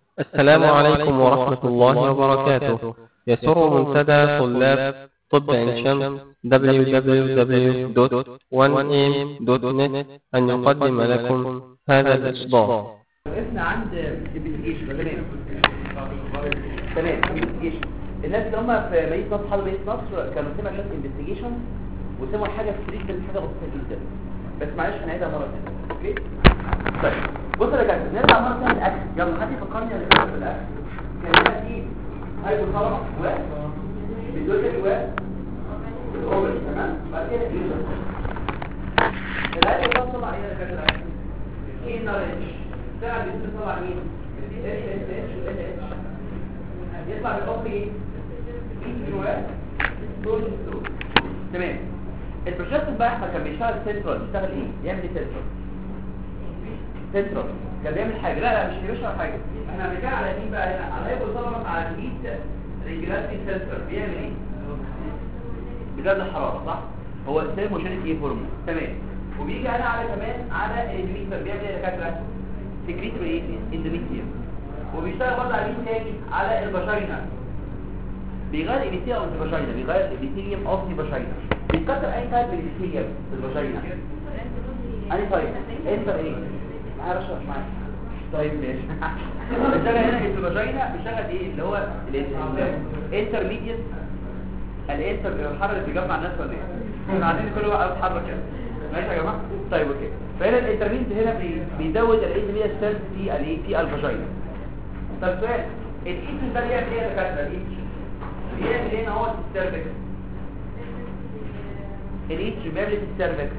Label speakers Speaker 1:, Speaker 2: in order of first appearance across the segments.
Speaker 1: السلام عليكم ورحمة الله وبركاته يسر منتدى طلاب طب عين شمس www.1am.net أن يقدم لكم هذا الإصدار
Speaker 2: وقفنا عند الانفستيجيشن تمام تمام الانفستيجيشن الناس اللي هم في مدينه نصر حضروا مدينه نصر كانوا سمعوا شويه انفستيجيشن وسمعوا حاجه في تريتمنت حاجه بسيطه جدا بس معلش هنعيدها مره ثانيه اوكي طيب بصوا يا جماعه نرجع مره ثانيه للاكل يلا حد يفكرني على الاكل بالاكل كان هنا في هايبوثالاموس و بيدوتري و الاوبر تمام بعد كده اليوزر الهايبوثالاموس طبعا ايه يا جماعه ايه النارج فعلا بيصير طبعا مين ال اس اتش وال اتش يطلع بالحب ايه ايستروات دول سترو تمام البروجكت بقى احنا كان بيشتغل سنترال بيشتغل ايه يعمل ايه سنترال سنترال كان بيعمل حاجه لا لا مش بيشتغل حاجه احنا بنرجع على مين بقى هنا على هيبقى طبعا على الهيت ريجولاتري سنتر بيعمل ايه بجد الحراره صح هو ثيرموجينيك ايه هرمون تمام وبيجي هنا على كمان على الاندوميتريوم بيعمل ايه يا دكاتره سكريتري ايه اندوميتريوم وبيشتغل برضه على مين تاني على الفاجينا بيغير الابيثيليوم اوف الفاجينا بيغير الابيثيليوم اوف الفاجينا بيتكسر اي تايب من الابيثيليوم في الفاجينا اي طيب انتر ايه معايا رشا مش معايا طيب ماشي بيشتغل هنا في الفاجينا بيشتغل ايه اللي هو الانترميديت الانتر الحر اللي بيجمع الناس ولا ايه احنا عايزين كل واحد يتحرك يعني ماشي يا جماعه طيب اوكي فهنا الانترميديت هنا بي- بيزود الاندوميتريوم سيلز في الايه في الفاجينا طب سؤال الايتش ده بيعمل ايه يا دكاتره الايتش بيعمل ايه هو السيرفكس الايتش بيعمل ايه في السيرفكس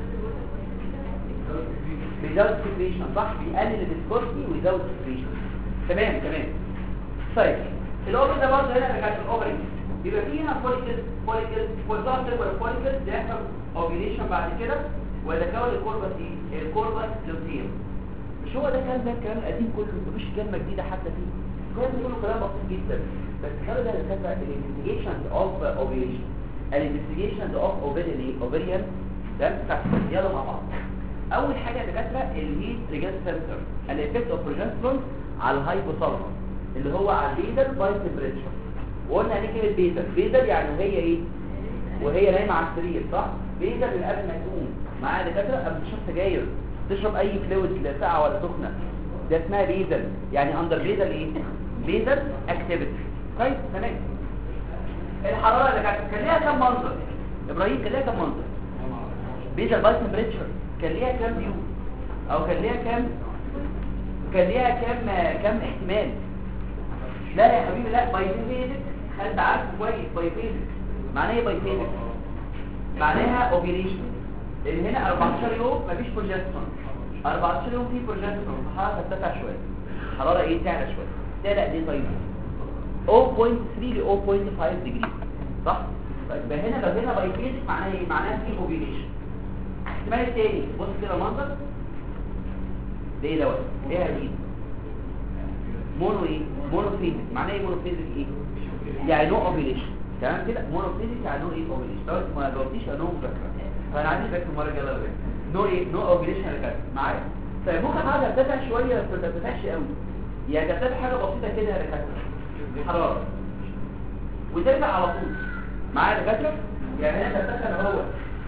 Speaker 2: بيزود سكريشن صح بيقلل الفيسكوسيتي ويزود سكريشن تمام تمام طيب الاوبري ده برضه هنا كانت الاوبري بيبقى فيه هنا فوليكل فوليكل فوليكل والفوليكل ده يحصل اوفيليشن بعد كده ويتكون الكوربس ايه الكوربس لوتيم مش هو ده كان ده الكلام القديم كله مفيش كلمه جديده حتى فيه كان كله كلام بسيط جدا بس خلي بالك كده الانفستيجيشن اوف اوفيليشن الانفستيجيشن اوف اوفيريان ده يلا مع بعض اول حاجه يا دكاتره الهيت ريجاس سنتر الايفكت اوف بروجسترون على الهايبوثالاموس اللي هو على البيزل باي تمبريتشر وقلنا يعني كلمه بيزل بيزل يعني وهي ايه وهي نايمه على السرير صح بيزل من قبل ما تقوم معايا يا دكاتره قبل تشرب سجاير تشرب اي فلويد لا ساقعه ولا سخنه ده اسمها بيزل يعني اندر بيزل ايه بيزل اكتيفيتي طيب تمام الحراره اللي كانت كان ليها كام منظر ابراهيم كان ليها كام منظر بيزل باي تمبريتشر كان ليها كام فيو او كان ليها كام كان ليها كام كام احتمال لا يا حبيبي لا بايفيزك انت عارف كويس بايفيزك معناه ايه بايفيزك معناها اوفيليشن لان هنا 14 يوم مفيش بروجسترون 14 يوم في بروجسترون الحراره ترتفع شويه الحراره ايه تعلى شويه تعلى دي طيب 0.3 ل 0.5 ديجري صح طيب يبقى هنا لو هنا بايفيزك معناه ايه معناها في اوفيليشن الاحتمال الثاني بص كده المنظر ده ايه دوت ايه هديد مونو ايه مونو فيزيك معناه ايه مونو فيزيك ايه يعني نو اوفيليشن تمام كده مونو فيزيك يعني نو ايه اوفيليشن لو انت ما جاوبتيش نو مذاكره فانا عايز اذاكر المره الجايه بقى نو ايه نو اوفيليشن يا كده معايا طيب ممكن حاجه ترتفع شويه بس ما ترتفعش قوي يعني ترتفع حاجه بسيطه كده يا دكاتره الحراره وترجع على طول معايا يا دكاتره يعني هنا ترتفع هو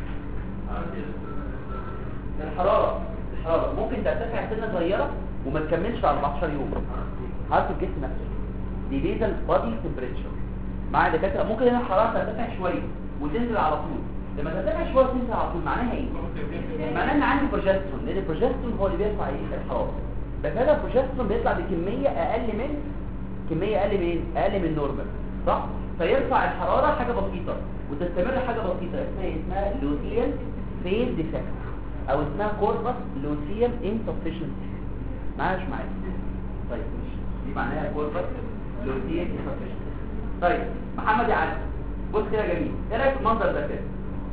Speaker 2: الحرارة الحرارة ممكن ترتفع سنة صغيرة وما تكملش على 14 يوم حرارة الجسم نفسه دي بيزل بادي تمبريتشر مع دكاترة ممكن هنا الحرارة ترتفع شوية وتنزل على طول لما ترتفع شوية وتنزل على طول معناها ايه؟ معناها ان عندي بروجسترون لان البروجسترون هو اللي بيرفع ايه الحرارة بس هذا البروجسترون بيطلع بكمية اقل من كمية اقل من اقل من نورمال صح؟ فيرفع الحرارة حاجة بسيطة وتستمر حاجة بسيطة اسمها إيه؟ اسمها لوثيال فيل ديفكت او اسمها كوربس لوثيال انسفشنسي معايا مش معايا طيب ماشي دي معناها كوربس لوثيال انسفشنسي طيب محمد يا علي بص كده جميل ايه رايك في المنظر ده كده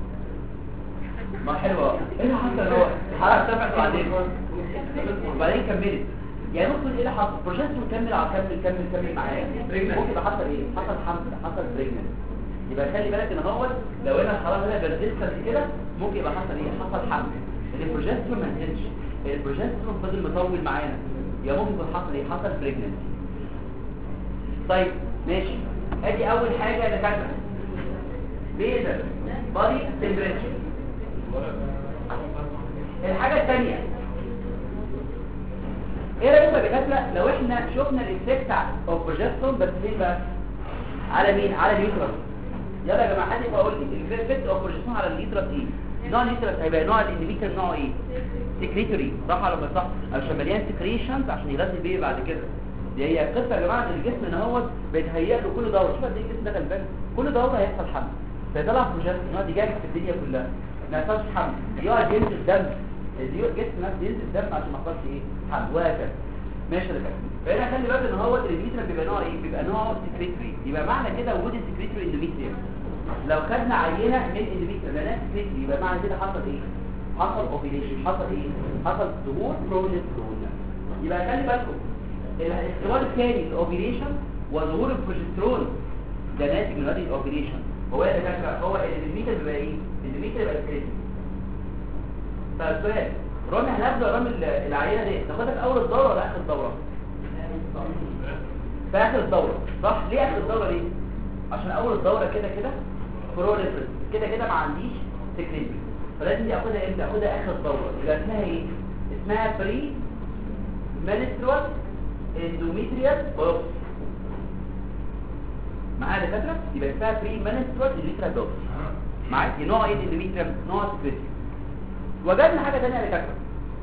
Speaker 2: ما حلوه ايه اللي حصل هو الحراره ارتفعت بعدين وبعدين كملت يعني ممكن ايه اللي حصل بروجسترون كمل على كمل كمل كمل معايا ممكن يبقى حصل ايه حصل حمل حصل بريجننت يبقى خلي بالك ان هو لو هنا الحراره هنا بردستنس كده ممكن يبقى حصل ايه حصل حمل لان البروجسترون ما نزلش البروجسترون فضل مطول معانا يا ممكن يكون حصل ايه حصل بريجننسي طيب ماشي ادي اول حاجه يا دكاتره ليزر بادي تمبريتشر الحاجه الثانيه ايه رايكم يا دكاتره لو احنا شفنا الايفكت بتاع اوبروجسترون بس فين بقى على مين على اليوترس يلا يا جماعه حد يبقى يقول لي الايفكت اوبروجسترون على اليوترس ايه نوع اليوترس هيبقى نوع الاندوميتريوم نوعه ايه سكريتوري صح ولا مش صح عشان مليان سكريشنز عشان يغذي البيبي بعد كده دي هي قصه يا جماعه ان الجسم ان هو بيتهيأ له كل دوره شوف قد ايه الجسم ده غلبان كل دوره هيحصل حمل فيطلع بروجسترون يقعد يجاهد في الدنيا كلها ما يحصلش حمل يقعد ينزل دم الجسم نفسه ينزل دم عشان ما يحصلش ايه حمل وهكذا ماشي يا دكاتره فهنا خلي بالك ان هو الانdometrium بيبقى نوع ايه بيبقى نوع سكريتوري يبقى معنى كده وجود السكريتوري اندوميتريوم لو خدنا عينه من الاندوميتريوم لقيناها سكريتوري يبقى معنى كده حصل ايه حصل اوفيليشن حصل ايه حصل ظهور بروجسترون يبقى خلي بالكم الاختبار الثاني الاوفيليشن وظهور البروجسترون ده ناتج من هذه الاوفيليشن هو ايه يا دكاتره هو الاندوميتريوم بيبقى ايه الاندوميتريوم بيبقى سكريتوري طيب سؤال رامي احنا هنبدا رامي العينه دي ناخدها في اول الدوره ولا اخر الدوره في اخر الدوره صح ليه اخر الدوره ليه عشان اول الدوره كده كده بروليفرس كده كده ما عنديش سكريتري فلازم دي اخدها امتى اخدها اخر الدوره يبقى اسمها ايه اسمها بري منسترال اندوميتريال بوكس معايا يا دكاتره يبقى اسمها بري منسترال اندوميتريال بوكس معايا دي نوع ايه الاندوميتريال نوع سكريتري وجدنا حاجه ثانيه يا دكاتره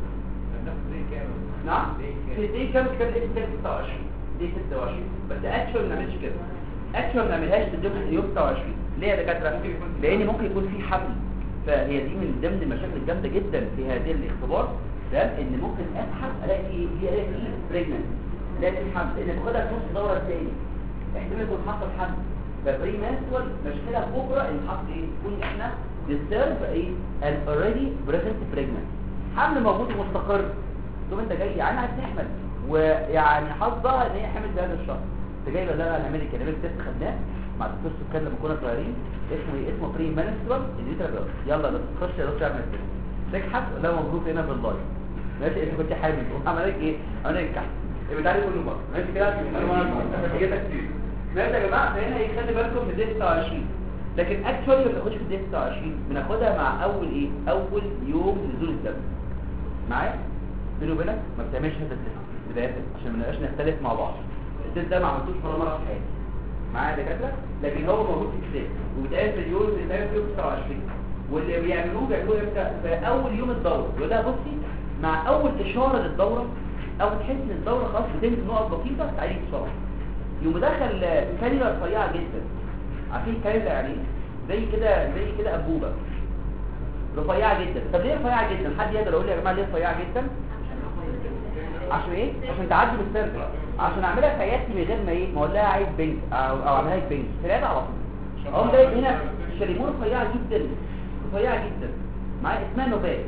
Speaker 2: نعم دي كام كام دي 26 دي 26 بس اكشوال ما نعملش كده اكشوال ما نعملهاش في اليوم 26 ليه يا دكاتره لان ممكن يكون في حمل فهي دي من ضمن المشاكل الجامده جدا في هذه الاختبار ده ان ممكن اسحب الاقي في هي الاقي في بريجننت الاقي في حمل لان باخدها في نص الدوره الثاني احتمال يكون حصل حمل فبري مانسوال مشكله كبرى ان حصل ايه يكون احنا نسترف ايه ان اوريدي بريزنت بريجننت حمل موجود ومستقر ثم انت جاي يعني عايز تحمل ويعني حظها ان هي حمل في هذا الشهر انت جاي بقى نعمل لك كلام تيست خدناه مع الدكتور سكان لما كنا صغيرين اسمه ايه اسمه بري مانسترال الليتر يلا بس خش يا دكتور اعمل كده تكحت لا موجود هنا في اللايف ماشي انت كنت حامل عمل لك ايه عمل لك كحت يبقى تعالى كل مره ماشي كده انا ما جيتك كتير ماشي يا جماعه فهنا يخلي بالكم من دي 26 لكن اكشولي ما بناخدش في دي 26 بناخدها مع اول ايه اول يوم نزول الدم معايا بيني وبينك ما بتعملش هذا التست بدايه عشان ما نبقاش نختلف مع بعض التست ده ما عملتوش ولا مره في حياتي معايا دكاتره لكن هو موجود في الكتاب وبيتقال في اليوم اللي بيتقال في يوم 29 واللي بيعملوه بيعملوه امتى في اول يوم الدوره يقول لها بصي مع اول اشاره للدوره او تحس ان الدوره خلاص بتنزل نقط بسيطه تعالي بسرعه يوم مدخل كانيولا رفيعه جدا عارفين كانيولا يعني زي كده زي كده انبوبه رفيعه جدا طب ليه رفيعه جدا حد يقدر يقول لي يا جماعه ليه رفيعه جدا عشان ايه عشان تعدي بالسيرفر عشان اعملها في عيادتي من غير ما ايه ما اقول لها عايز بنج او او اعملها لك بنج في العياده على طول اقوم جايب هنا شريمون رفيعه جدا رفيعه جدا معايا اسمها نوباك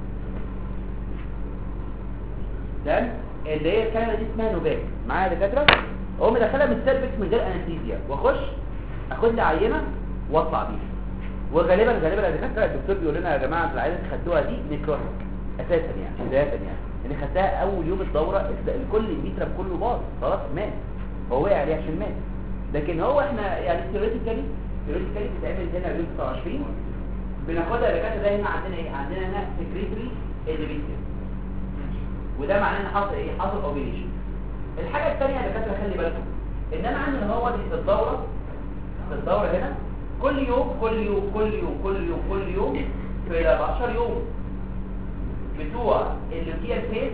Speaker 2: تمام اللي هي الكلمه دي اسمها نوباك معايا دكاتره اقوم مدخلها من السيرفكس من غير انستيزيا واخش اخد لي عينه واطلع بيها وغالبا غالبا يا دكاتره الدكتور بيقول لنا يا جماعه العينه اللي خدتوها دي نيكروتيك اساسا يعني بدايه يعني اللي خدتها اول يوم الدوره الكل الميترم كله باظ خلاص مات هو وقع عليه عشان مات لكن هو احنا يعني ثيوريتيكالي ثيوريتيكالي بتتعمل هنا يوم 29 بناخدها يا دكاتره ده هنا عندنا ايه عندنا هنا سكريتري اليميتر وده معناه ان حصل ايه حصل اوبيليشن الحاجه الثانيه يا دكاتره خلي بالكم ان انا عندي هو دي في الدوره في الدوره هنا كل يوم كل يوم كل يوم كل يوم كل يوم في ال 14 يوم بتوع اللي فيز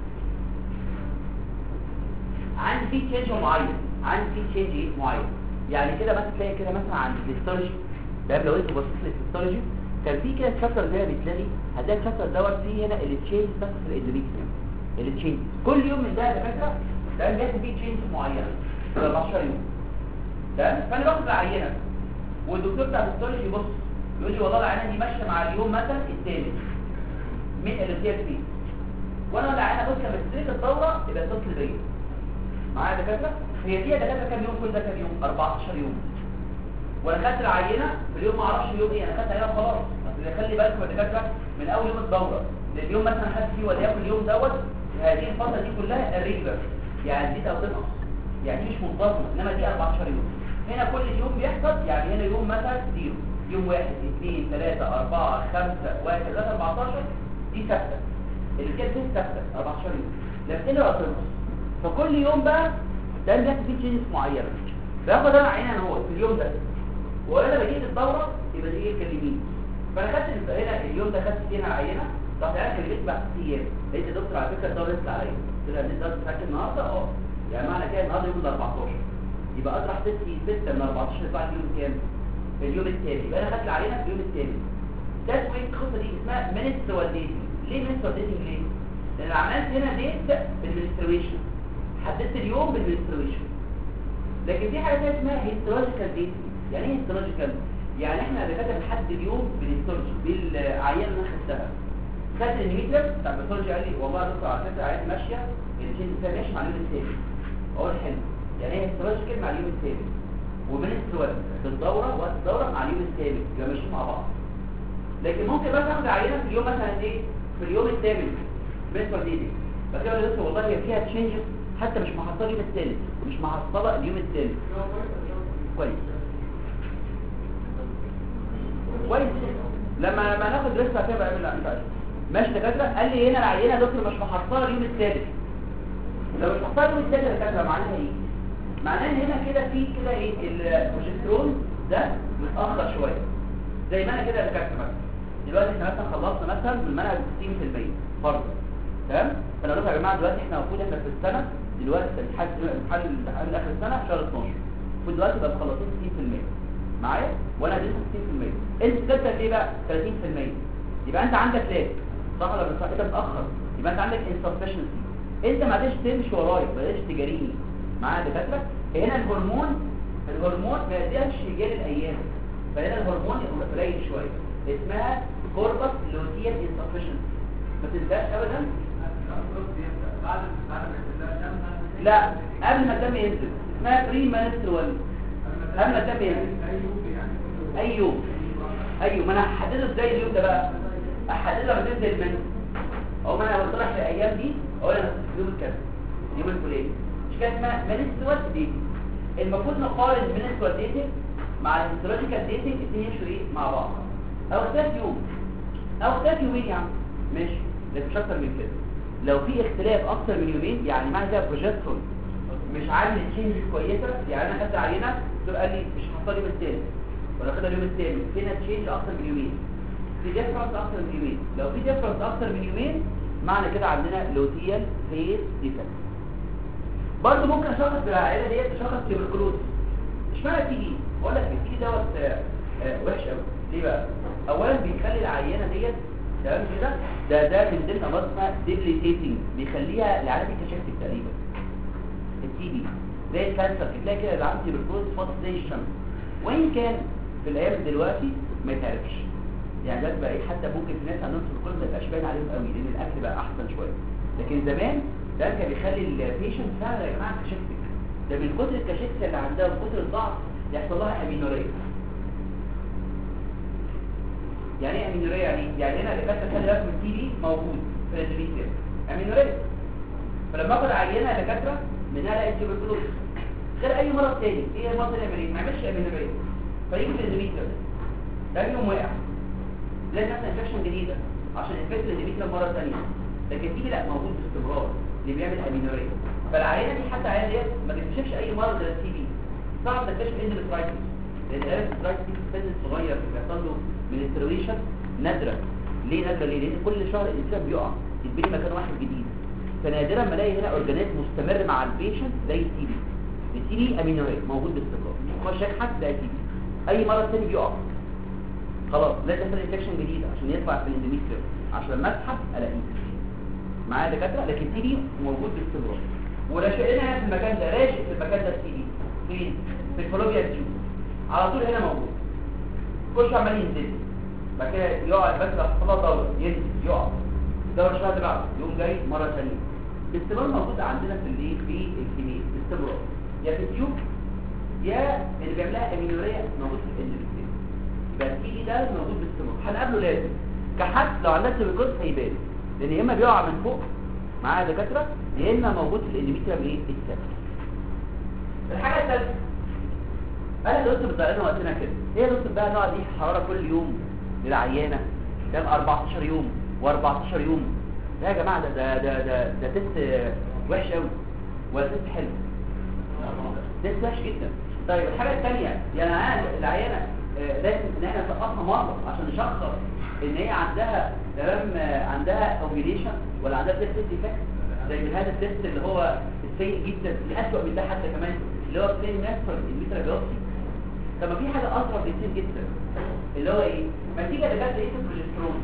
Speaker 2: عندي فيه تشينج معين عندي فيه تشينج ايه معين يعني كده مثلا تلاقي كده مثلا عند الهيستولوجي ده لو انت بصيت للهيستولوجي كان في كده شابتر هنا بتلاقي هتلاقي الشابتر دوت فيه هنا اللي تشينج بس في الاندوميتريوم اللي تشينج كل يوم من ده يا دكاتره ده بياخد فيه تشينج معينه في 14 يوم تمام فانا باخد العينه والدكتور بتاع الهيستولوجي يبص يقول لي والله العينه دي ماشيه مع اليوم مثلا الثالث من اللي فيه وانا ولا عينه بص لما تدرك الدوره يبقى اتصل بيا معايا دكاتره هي فيها دكاتره كام يوم كل ده كام يوم 14 يوم وانا خدت العينه في اليوم ما اعرفش اليوم ايه انا خدت عينه خلاص بس خلي بالكم يا دكاتره من اول يوم الدوره اليوم مثلا خدت فيه وليكن اليوم دوت هذه الفتره دي كلها الريجلر يعني زيت او تنقص يعني مش منتظمه انما دي 14 يوم هنا كل يوم بيحصل يعني هنا يوم مثلا زيرو يوم واحد اثنين ثلاثة أربعة خمسة واحد ثلاثة 14 دي ثابتة اللي كانت دي ثابتة 14 يوم لكن هنا بقى فكل يوم بقى ده بيحصل فيه تشينجز معينة باخد انا عينه انا هو في اليوم ده وانا بجيب الدورة يبقى دي ايه كلمين فانا خدت هنا اليوم ده خدت فيها عينه رحت انا كلمت بعد ست ايام لقيت يا دكتور على فكره الدورة لسه عليا قلت لها الدورة بتاعتك النهارده اه يعني معنى كده النهارده يوم ال 14 يبقى اطرح 6 6 من 14 يطلع اليوم كام؟ اليوم الثاني يبقى انا خدت العينه في اليوم الثاني ده اسمه القصه دي اسمها منسترال ديتنج ليه منسترال ديتنج ليه؟ لان عملت هنا ديت بالمنسترويشن حددت اليوم بالمنسترويشن لكن في حاجه ثانيه اسمها هيستولوجيكال ديتنج يعني ايه هيستولوجيكال؟ يعني احنا دكاتره بنحدد اليوم بالهيستولوجي بالعيان اللي انا خدتها خدت الميتر بتاع الباثولوجي قال لي والله يا دكتور على فكره عيان ماشيه الجين بتاعها ماشي مع اليوم الثاني اقول حلو يعني ايه هيستولوجيكال مع اليوم الثاني ومنسترال بالدوره وقت الدوره مع اليوم الثامن يبقى ماشيين مع بعض لكن ممكن بس اخد عينه في اليوم مثلا ايه في اليوم الثامن منسترال دي بس كده لسه والله هي فيها تشينجز حتى مش محصله اليوم الثالث مش محصله اليوم الثالث كويس كويس لما لما ناخد ريسك هتبقى بقى لا مش عارف ماشي دكاتره قال لي هنا العينه يا دكتور مش محصله اليوم الثالث لو مش محصله اليوم الثالث يا دكاتره معناها ايه معناه ان هنا كده في كده ايه البروجسترون ده متاخر شويه زي ما انا كده ذكرت مثلا دلوقتي احنا مثلا خلصنا مثلا من المنهج 60% فرض تمام فانا قلت يا جماعه دلوقتي احنا المفروض احنا في السنه دلوقتي الامتحان الامتحان الامتحان اخر السنه في شهر 12 المفروض دلوقتي بقى مخلصين 60% معايا وانا اديت 60% انت كتبت ايه بقى 30% يبقى انت عندك لاج صح ولا مش صح انت متاخر يبقى انت عندك insufficiency انت ما قدرتش تمشي ورايا ما قدرتش تجاريني معايا دكاتره هنا الهرمون الهرمون ما يقدرش يجاري الايام فهنا الهرمون قليل شويه اسمها كوربس لوتيال insufficiency ما تنساش ابدا لا قبل ما الدم ينزل اسمها بري مانسترول قبل ما الدم ينزل اي يوم اي يوم انا هحدده ازاي اليوم ده بقى احدده لما تنزل المنزل او ما انا بطرح الايام دي اقول انا في يوم الكذا يوم الفلاني مش كده اسمها مانسترول ديتنج المفروض نقارن المانسترول ديتنج مع الهيستولوجيكال ديتنج الاثنين يمشوا ايه مع بعض او اختلاف يوم او اختلاف يومين يا عم ماشي لكن مش اكتر من كده لو في اختلاف اكتر من يومين يعني معنى كده بروجسترون مش عامل تشينج كويسه يعني انا خدت عينه دكتور قال لي مش هحطها اليوم الثالث ولا خدها اليوم الثامن هنا تشينج اكتر من يومين في ديفرنس اكتر من يومين لو في ديفرنس اكتر من يومين معنى كده عندنا لوتيال فيس ديفكت برضه ممكن اشخص بالعائله ديت اشخص تيبركلوز اشمعنى تي دي اقول لك التي دوت آه، آه، وحش قوي ليه بقى اولا بيخلي العينه ديت تمام كده ده ده من ضمن امراض اسمها ديبليتيتنج بيخليها لعلاج الكشاكسي تقريبا التي بي زي الكانسر تلاقي كده اللي عنده تيبركلوز فاضي زي الشمس وان كان في الايام دلوقتي ما يتعرفش يعني ده بقى ايه حتى ممكن في ناس عندهم تيبركلوز ما يبقاش باين عليهم قوي لان الاكل بقى احسن شويه لكن زمان ده كان بيخلي البيشنت فعلا يا جماعه كشاكسي ده من كتر الكشاكسي اللي عندها وكتر الضعف يحصل لها امينوريه يعني ايه امينوريه يعني يعني هنا اللي كانت خلي بالك من التي بي موجود في الاندوميتريوم امينوريه فلما اخد عينه يا دكاتره منها الاقي تيوبركلوز غير اي مرض تاني ايه المرض اللي يعمل ايه ما يعملش امينوريه فيجي في الاندوميتريوم ده يوم واقع لازم مثلا انفكشن جديده عشان انفكت الاندوميتريوم مره ثانيه لكن التي بي لا موجود باستمرار اللي بيعمل امينوريه فالعينه دي حتى العينه ديت ما تكتشفش اي مرض زي التي بي صعب تكتشف اندوميترايتس لان الاندوميترايتس دي في سن صغير بيحصل له منسترويشن نادرة ليه نادرة ليه لان كل شهر الانسان بيقع يتبني مكان واحد جديد فنادرا ما الاقي هنا اورجانيزم مستمر مع البيشنت زي التي بي التي بي امينوريا موجود باستمرار خش حد ده تي بي اي مرض تاني بيقع خلاص لازم يحصل انفكشن جديد عشان يطلع في الاندوميتريوم عشان لما اسحب الاقيه معايا دكاتره لكن التي بي موجود باستمرار وراشقنا في المكان ده راشق في المكان ده التي بي فين في الفلوبيا تيوب على طول هنا موجود كل عمال ينزل بعد كده يقعد بس لو حصل له دوره ينزل يقع دوره شويه اللي بعده يقوم جاي مره ثانيه باستمرار موجود عندنا في الايه في الكميه باستمرار يا في التيوب يا اللي بيعملها امينوريا موجود في الاندوميتريوم يبقى التي ده موجود باستمرار هنقابله لازم كحد لو عندك تيبيكوز هيبان لان يا اما بيقع من فوق معاه دكاتره يا اما موجود في الاندوميتريوم ايه الثابت ثالثه انا يا دكتور بتضيعنا وقتنا كده ايه يا دكتور بقى نقعد نقيس حراره كل يوم للعيانه كام 14 يوم و14 يوم لا يا جماعه ده ده ده ده, ده تست وحش قوي ولا تست حلو تست وحش جدا طيب الحاجه الثانيه يعني أنا العيانه آه، لازم ان احنا نسقطها مره عشان نشخص ان هي عندها تمام آه، عندها اوبيليشن ولا عندها تيست ديفكت زي من هذا التيست اللي هو السيء جدا الاسوء من ده حتى كمان اللي هو بلاي ناتشورال الميترا بيوبسي طب ما في حاجه اصعب بكتير جدا اللي هو ايه ما تيجي لجد ايه البروجسترون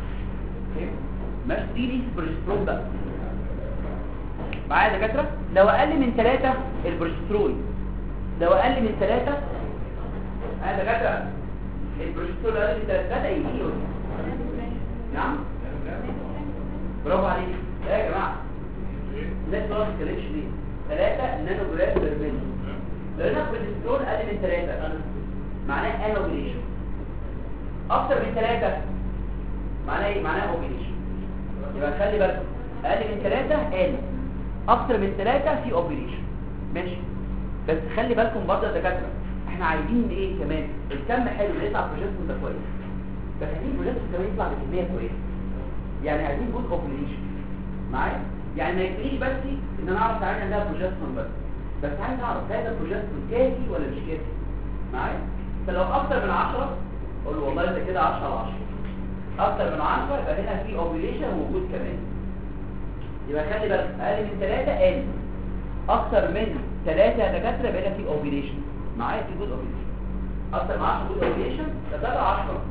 Speaker 2: ماشي دي دي البروجسترون بقى معايا يا دكاتره لو اقل من 3 البروجسترون لو اقل من 3 انا دكاتره البروجسترون اقل من 3 بدا يجيله نعم برافو عليك لا يا جماعه الناس ما بتتكلمش ليه 3 نانو جرام بير ملي لو هنا البروجسترون اقل من 3 معناه انوبيليشن اكتر من 3 معناه ايه معناه اوبيليشن يبقى خلي بالك اقل من 3 ان اكتر من 3 في اوبيليشن ماشي بس خلي بالكم برضه يا دكاتره احنا عايزين ايه كمان الكم حلو يطلع بروجسترون ده كويس بس عايزين بروجسترون كمان يطلع بكميه كويسه يعني عايزين جود اوبيليشن معايا يعني ما يكفيش بس ان انا اعرف تعالى عندها بروجسترون بس بس عايز اعرف هذا البروجسترون كافي ولا مش كافي معايا فلو اكتر من 10 اقول له والله انت كده 10 على 10 اكتر من 10 يبقى هنا في اوبيليشن وجود كمان يبقى خلي بالك اقل من 3 ان اكتر من 3 يا دكاتره يبقى هنا في اوبيليشن معايا في جود اوبيليشن اكتر من 10 جود اوبيليشن ده ده 10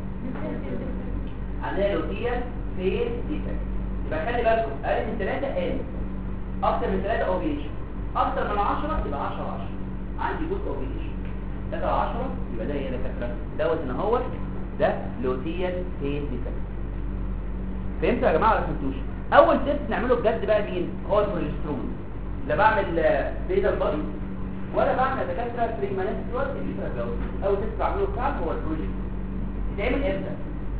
Speaker 2: عندنا لوتيال فيز ديفكت يبقى خلي بالكم اقل من 3 ان اكتر من 3 اوبيليشن اكتر من 10 يبقى 10 10 عندي جود اوبيليشن 3 10 يبقى ده ايه يا دكاتره دوت ان هو ده لوتيال فيز ديفكت فهمتوا يا جماعه ولا فهمتوش اول تيست نعمله بجد بقى مين هو البروجسترون لا بعمل بيتا بادي ولا بعمل دكاتره بريمانسترول اللي اول تيست بعمله بتاعه هو البروجكت بيتعمل امتى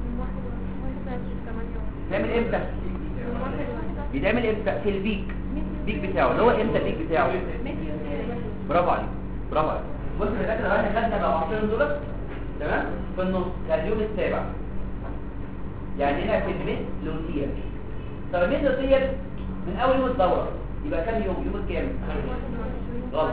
Speaker 2: بيتعمل امتى بيتعمل امتى في البيك البيك بتاعه اللي هو امتى البيك بتاعه برافو عليك برافو عليك بص يا دكاتره احنا خدنا بقى 10 دول تمام في النص كان اليوم السابع يعني هنا في الميد لوتيال طب الميد لوتيال من اول يوم الدوره يبقى كام يوم يوم الكام غلط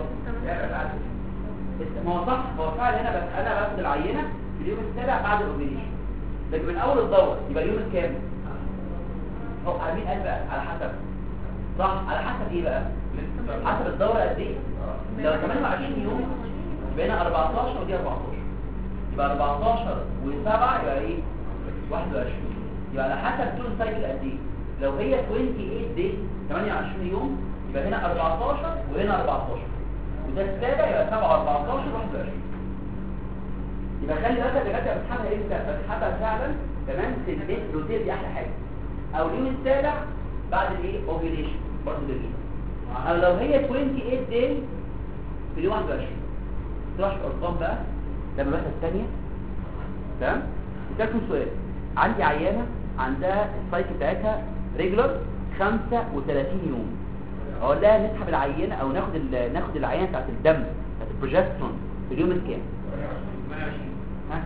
Speaker 2: ما هو صح هو فعلا هنا بس انا باخد العينه في اليوم السابع بعد الاوبريشن لكن من اول الدوره يبقى اليوم الكام هو على مين قال بقى على حسب صح على حسب ايه بقى حسب الدوره قد ايه لو 28 يوم يبقى هنا 14 ودي 14 يبقى 14 و7 يبقى ايه 21 يبقى على حسب طول السايكل قد ايه لو هي 28 دي 28 يوم يبقى هنا 14 وهنا 14 وده السابع يبقى 7 14 21 يبقى خلي بالك يا جماعه بتسحبها امتى بتسحبها فعلا تمام في البيت روتير دي احلى حاجه او اليوم السابع بعد الايه اوفيليشن برضه جميل او لو هي 28 دي في اليوم 21 تروح الارقام بقى لما الوحده الثانيه تمام وتاكل سؤال عندي عيانه عندها السايكل بتاعتها ريجولار 35 يوم اقول لها نسحب العينه او ناخد ال- ناخد العينه بتاعت الدم بتاعت البروجسترون في اليوم الكام ها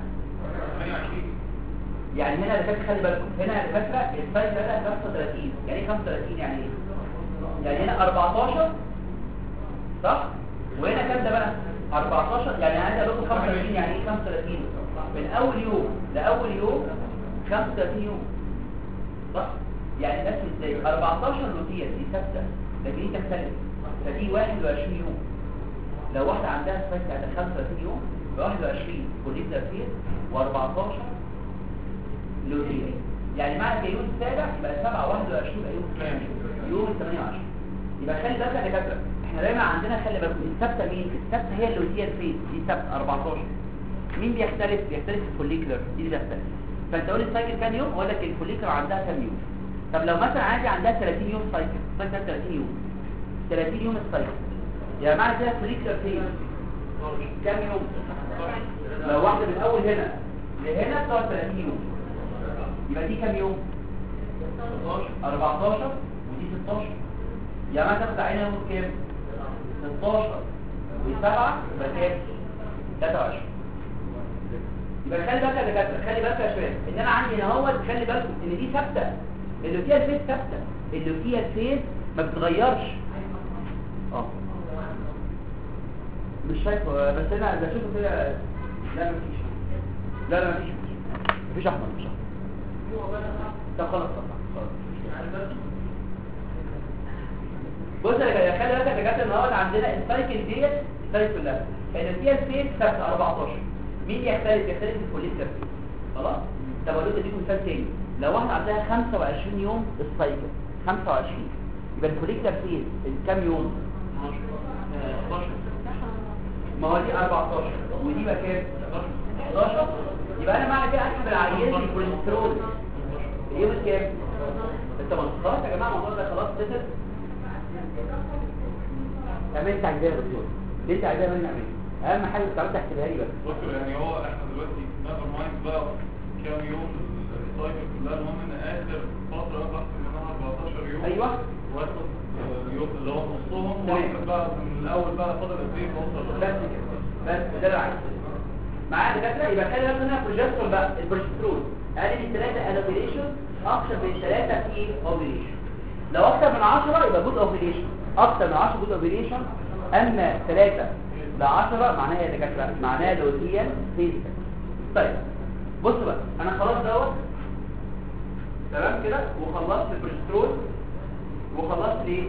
Speaker 2: يعني هنا اللي خلي بالكم هنا اللي فاكره السايكل بتاعتها 35 يعني ايه 35 يعني ايه يعني هنا 14 صح وهنا كام ده بقى 14 يعني عندي اقول لكم 35 يعني ايه 35 من اول يوم لاول يوم 35 يوم صح يعني نفس ازاي 14 روتيه دي ثابته لكن دي تختلف فدي 21 يوم لو واحده عندها سبايك بتاعت 35 يوم ب 21 كوليكتر فير و14 لوتيه يعني معنى اليوم السابع يبقى 7 21 يبقى يوم كام يوم 28 يبقى خلي بالك يا دكاتره احنا دايما عندنا خلي بالكم الثابته مين الثابته هي اللوتيه الفيز دي ثابته 14 مين بيختلف بيختلف الفوليكولر دي اللي بيختلف فانت قول السايكل كام يوم اقول لك الفوليكولر عندها كام يوم طب لو مثلا عندي عندها 30 يوم سايكل سايكل 30 يوم 30 يوم السايكل يعني معنى كده الفوليكولر فين كام يوم لو واحده من اول هنا لهنا بتقعد 30 يوم يبقى دي كام يوم 14 ودي 16 يعني ما تاخد عينها يوم كام 16 وسبعة يبقى كام 23 يبقى خلي بالك يا دكاتره خلي بالك يا شباب ان انا عندي هنا اهوت خلي بالكم ان دي ثابته اللي فيها الفيز ثابته اللي فيها الفيز ما بتتغيرش اه مش شايفه بس انا ده شوفه كده لا مفيش لا لا مفيش مفيش احمر مفيش احمر طب خلاص خلاص خلاص بص يا جماعه خلي بالك يا دكاتره النهارده عندنا السايكل ديت السايكل كلها ان فيها الفيز ثابته 14 مين يختلف يختلف في الكوليستر خلاص طب اقول لكم اديكم مثال تاني لو واحده عندها 25 يوم السايكل 25 يبقى الكوليستر فيز كام يوم 11 ما هو دي 14 ودي بقى كام 11 يبقى انا معنى كده اسحب العيان من الكوليسترول اليوم الكام طب خلاص يا جماعه الموضوع ده خلاص سيتل اعمل انت عايزاه يا دكتور اللي انت عايزاه مني اعمله اهم حاجه انت عاوز تحسبها لي بس
Speaker 3: دكتور يعني هو احنا دلوقتي نقدر مايند بقى كام يوم السايكل كلها المهم ان اخر فتره بقى احسن منها 14 يوم
Speaker 2: ايوه
Speaker 3: واخد اليوم اللي هو نصهم
Speaker 2: تمام.
Speaker 3: واحد بقى من الاول بقى فاضل قد ايه
Speaker 2: بس
Speaker 3: توصل
Speaker 2: كده بس ده اللي عايزه معايا دكاتره يبقى خلي بالك منها بروجسترون بقى البروجسترون اقل من 3 انوبيليشن اكثر من 3 في اوبيليشن لو اكثر من 10 يبقى جود اوبيليشن اكثر من 10 جود اوبيليشن اما 3 ل 10 معناها يا دكاتره معناها لوتيان فيز طيب بص بقى انا خلاص دوت تمام كده وخلصت البروجسترون وخلصت ليه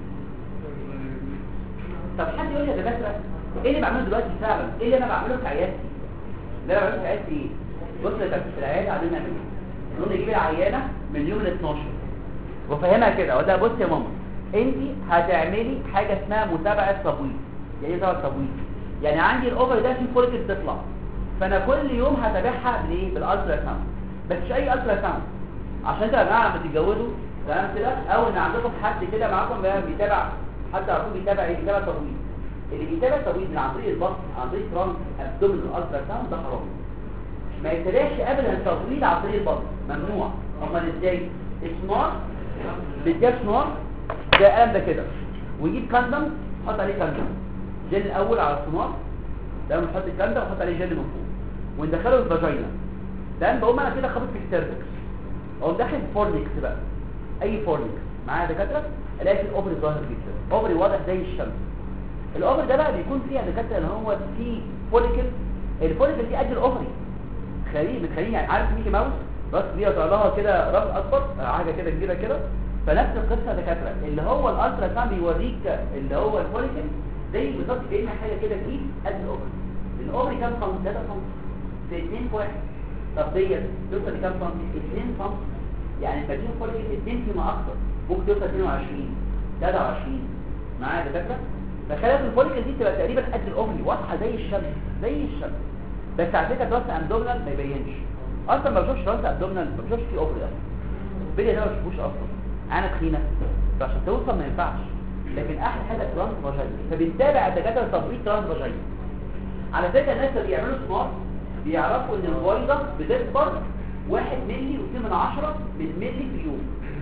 Speaker 2: طب حد يقول لي يا دكاتره ايه اللي بعمله دلوقتي فعلا ايه اللي انا بعمله في عيادتي اللي انا بعمله في عيادتي ايه بص يا دكاتره في العياده عندنا نعمل ايه نقوم نجيب العيانه من اليوم ال 12 وافهمها كده اقول لها بص يا ماما انت هتعملي حاجه اسمها متابعه تبويض يعني ايه متابعه تبويض يعني عندي الاوفر ده فيه فوليكل بتطلع فانا كل يوم هتابعها بالايه بالالترا ساوند بس مش اي الترا ساوند عشان كده يا جماعه لما تتجوزوا تمام كده او ان عندكم حد كده معاكم بقى بيتابع حتى على طول بيتابع ايه بيتابع تبويض اللي بيتابع تبويض من عن طريق البطن عن طريق ترانس ابدومينال الترا ساوند ده حرام ما يتابعش ابدا التبويض عن طريق البطن ممنوع امال ازاي اسمار بتجيب سنار زي القلم ده كده ويجيب كاندم يحط عليه كاندم جل الاول على السنار ده نحط الكاندم ونحط عليه جل من فوق وندخله الفاجينا ده بقوم انا كده خابط في السيرفكس اقوم داخل فورنكس بقى اي فورنكس معايا دكاتره الاقي في الاوفري ظاهر جدا اوفري واضح زي الشمس الاوفري ده بقى بيكون فيها دكاتره ان هو في فوليكل الفوليكل دي قد الاوفري خليه متخيلين يعني عارف ميكي ماوس راس كبيره طلع لها كده راس اكبر حاجه كده كبيره كده فنفس القصه يا دكاتره اللي هو الالترا ساوند بيوريك اللي هو الفوليكل زي بالظبط كأن حاجه كده في قد الاوفري الاوفري كام سم 3 سم في 2 في 1 طب ديت توصل لكام سم 2 سم يعني الباتين فوليكل 2 فيما اكتر ممكن توصل 22 23 معايا يا دكاتره فخلاف الفوليكل دي تبقى تقريبا قد الاوفري واضحه زي الشمس زي الشمس بس على فكره راس ابدومينال ما يبينش اصلا ما بشوفش راس ابدومينال ما بشوفش فيه اوفري اصلا البليه ده ما بشوفوش اصلا انا تخينه فعشان توصل ما ينفعش لكن احلى حاجه ترانس فاجينا فبنتابع الدكاتره تطبيق ترانس فاجينا على فكره الناس اللي بيعملوا سمارت بيعرفوا ان البويضه بتكبر 1 مللي و2 من 10 من مللي في اليوم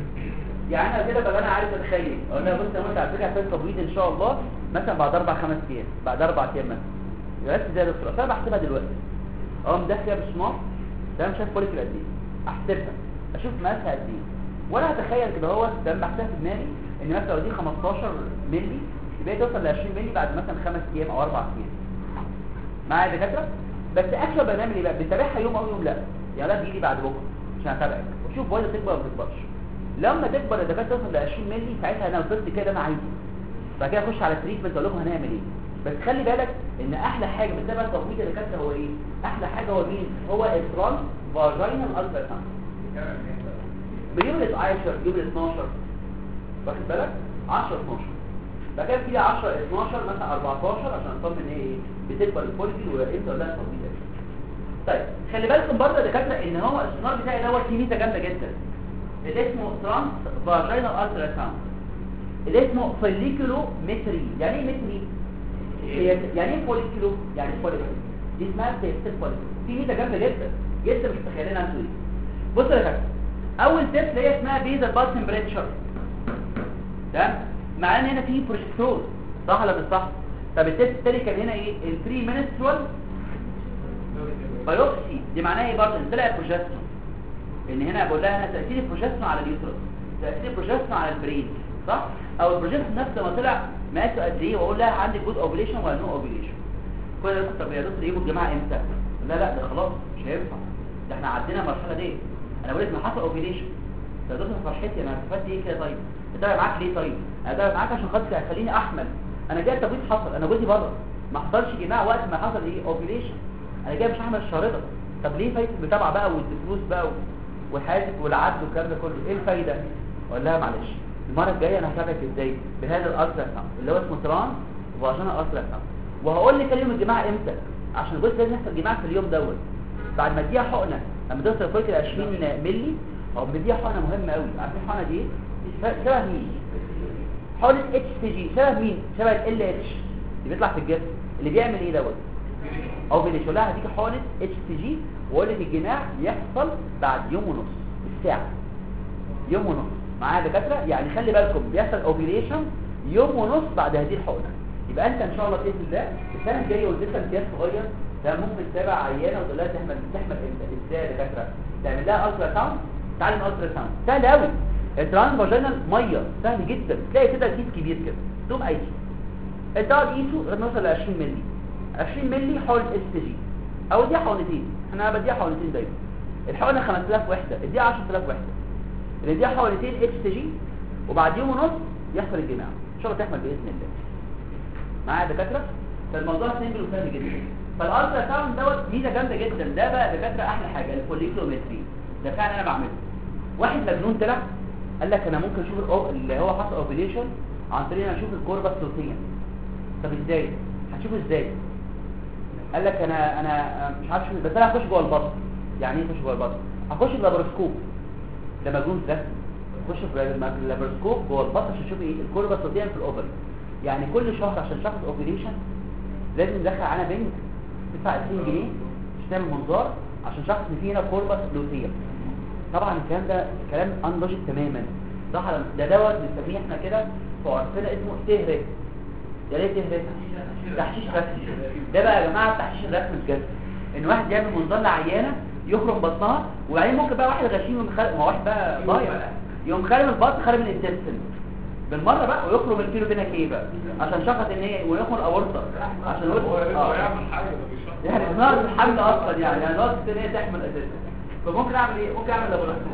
Speaker 2: يعني انا كده بقى انا عارف اتخيل اقول لها بص يا ماما على فكره هتبقى تبويض ان شاء الله مثلا بعد اربع خمس ايام بعد اربع ايام مثلا بس زي الدكتور فانا بحسبها دلوقتي اقوم داخله بسمارت ده مش شايف فوليكل قد ايه احسبها اشوف مقاسها قد ايه وانا اتخيل كده هو ده بحسبها في دماغي ان مثلا لو دي 15 مللي يبقى توصل ل 20 مللي بعد مثلا خمس ايام او اربع ايام معايا يا دكاتره بس اكشن بنعمل ايه بقى بنتابعها يوم او يوم لا يا لا تجي لي بعد بكره عشان اتابعك وشوف بويضه تكبر ولا ما تكبرش لما تكبر يا دكاتره توصل ل 20 مللي ساعتها انا وصلت كده انا عايزه بعد كده اخش على التريتمنت اقول لهم هنعمل ايه بس خلي بالك ان احلى حاجه بتتابع تبويض الدكاتره هو ايه احلى حاجه هو مين هو الترانس فاجينال الترا ساوند بيولد 10 يولد 12 واخد بالك 10 12 بعد كده في 10 12 مثلا 14 عشان نطمن ايه بتكبر الفوليكل وامتى ولا التبويض طيب خلي بالكم برضه يا دكاتره ان هو السونار بتاعي دوت فيه ميزه جامده جدا اللي اسمه ترانس فاجينال الترا ساوند اللي اسمه فوليكولومتري يعني ايه متري هي يعني ايه فوليكولو يعني فوليكولو دي اسمها تيست فوليكولو في ميزه جامده جدا جدا مش متخيلينها انتوا دي بصوا يا دكاتره اول تيست اللي هي اسمها بيزا بال تمبريتشر تمام مع ان هنا في بروجسترول صح ولا مش صح طب التست التاني كان هنا ايه البري منسترول بايوبسي دي معناها ايه برضه ان طلع البروجسترون ان هنا بقول لها هنا تاثير البروجسترون على اليوترس تاثير البروجسترون على البرين صح او البروجسترون نفسه لما طلع مقاسه قد ايه واقول لها عندك جود اوبليشن ولا نو اوبليشن كل ده طب يا دكتور يجوا الجماعه امتى لا لا ده خلاص مش هينفع ده احنا عدينا المرحله دي انا بقول لك ما حصل اوبليشن ده دكتور فرحتي انا استفدت ايه كده طيب اتابع معاك ليه طيب انا اتابع معاك عشان خاطر هتخليني احمل انا جاي تبويض حصل انا جوزي بره ما حصلش جماع وقت ما حصل ايه اوبليشن انا جاي مش هعمل الشارطه طب ليه فايده المتابعه بقى والفلوس بقى وحياتك والعد والكلام ده كله ايه الفايده اقول لها معلش المره الجايه انا هتابعك ازاي بهذا الالترا ساوند اللي هو اسمه تران فاجينا الترا ساوند وهقول لك اليوم الجماعه امتى عشان الجزء لازم يحصل جماعه في اليوم دوت بعد ما اديها حقنه لما توصل فوق ال 20 مللي او بديها حقنه مهمه قوي عارفين الحقنه دي ايه شبه مين حقنه اتش تي جي شبه مين شبه ال اتش اللي بيطلع في الجسم اللي بيعمل ايه دوت او بيقول لها هديك حقنه اتش تي جي واقول لك الجماع يحصل بعد يوم ونص الساعه يوم ونص معايا دكاتره يعني خلي بالكم بيحصل اوبريشن يوم ونص بعد هذه الحقنه يبقى انت ان شاء الله باذن الله السنه الجايه ولسه امتياز صغير ده ممكن تتابع عيانه وتقول لها تحمل تحمل امتى ازاي يا دكاتره تعمل لها الترا ساوند تعالى الترا ساوند سهل قوي التران فاجينال ميه سهل جدا تلاقي كده كيس كبير كده تقوم قايسه انت تقعد قيسه لغايه ما يوصل ل 20 مللي 20 مللي حقنه اس تي جي او دي حقنتين احنا بديها حقنتين دايما الحقنه 5000 وحده اديها 10000 وحده اللي اديها حقنتين اتش تي جي وبعد يوم ونص يحصل الجماع ان شاء الله تحمل باذن الله معايا دكاتره فالموضوع سيمبل وسهل جدا فالالترا ساوند دوت ميزه جامده جدا ده بقى دكاتره احلى حاجه الفوليكلومتري ده فعلا انا بعمله واحد مجنون طلع قال لك انا ممكن اشوف الأو... اللي هو حصل اوبريشن عن طريق ان اشوف الكوربه الصوتيه طب ازاي هتشوفه ازاي قال لك انا انا مش عارف شو بس انا هخش جوه البطن يعني ايه اخش جوه البطن هخش اللابروسكوب ده مجنون ده خش في اللابروسكوب جوه البطن عشان اشوف ايه الكوربه الصوتيه في الاوفري يعني كل شهر عشان شخص اوبريشن لازم ندخل على بنك تدفع 20 جنيه عشان تعمل منظار عشان شخص فيه هنا كوربه صوتيه طبعا الكلام ده كلام انلوجيك تماما صح ده دوت بنسميه احنا كده في عرفنا اسمه تهرس ده ليه تهرس تحشيش رسمي ده بقى يا جماعه التحشيش الرسمي بجد ان واحد يعمل منظار لعيانه يخرم بطنها وبعدين ممكن بقى واحد غشيم يقوم خارج ما واحد بقى ضايع يقوم خارج من البطن خارج من الانتستين بالمره بقى ويخرم الكيلو بينك ايه بقى عشان شخص ان هي ويخرم الاورطه عشان
Speaker 3: هو
Speaker 2: يقول
Speaker 3: هو يعمل حاجه ده مش
Speaker 2: يعني ناقص الحمل اصلا يعني يعني ناقص ان هي تحمل اساسا فممكن اعمل ايه ممكن اعمل لابوراتوري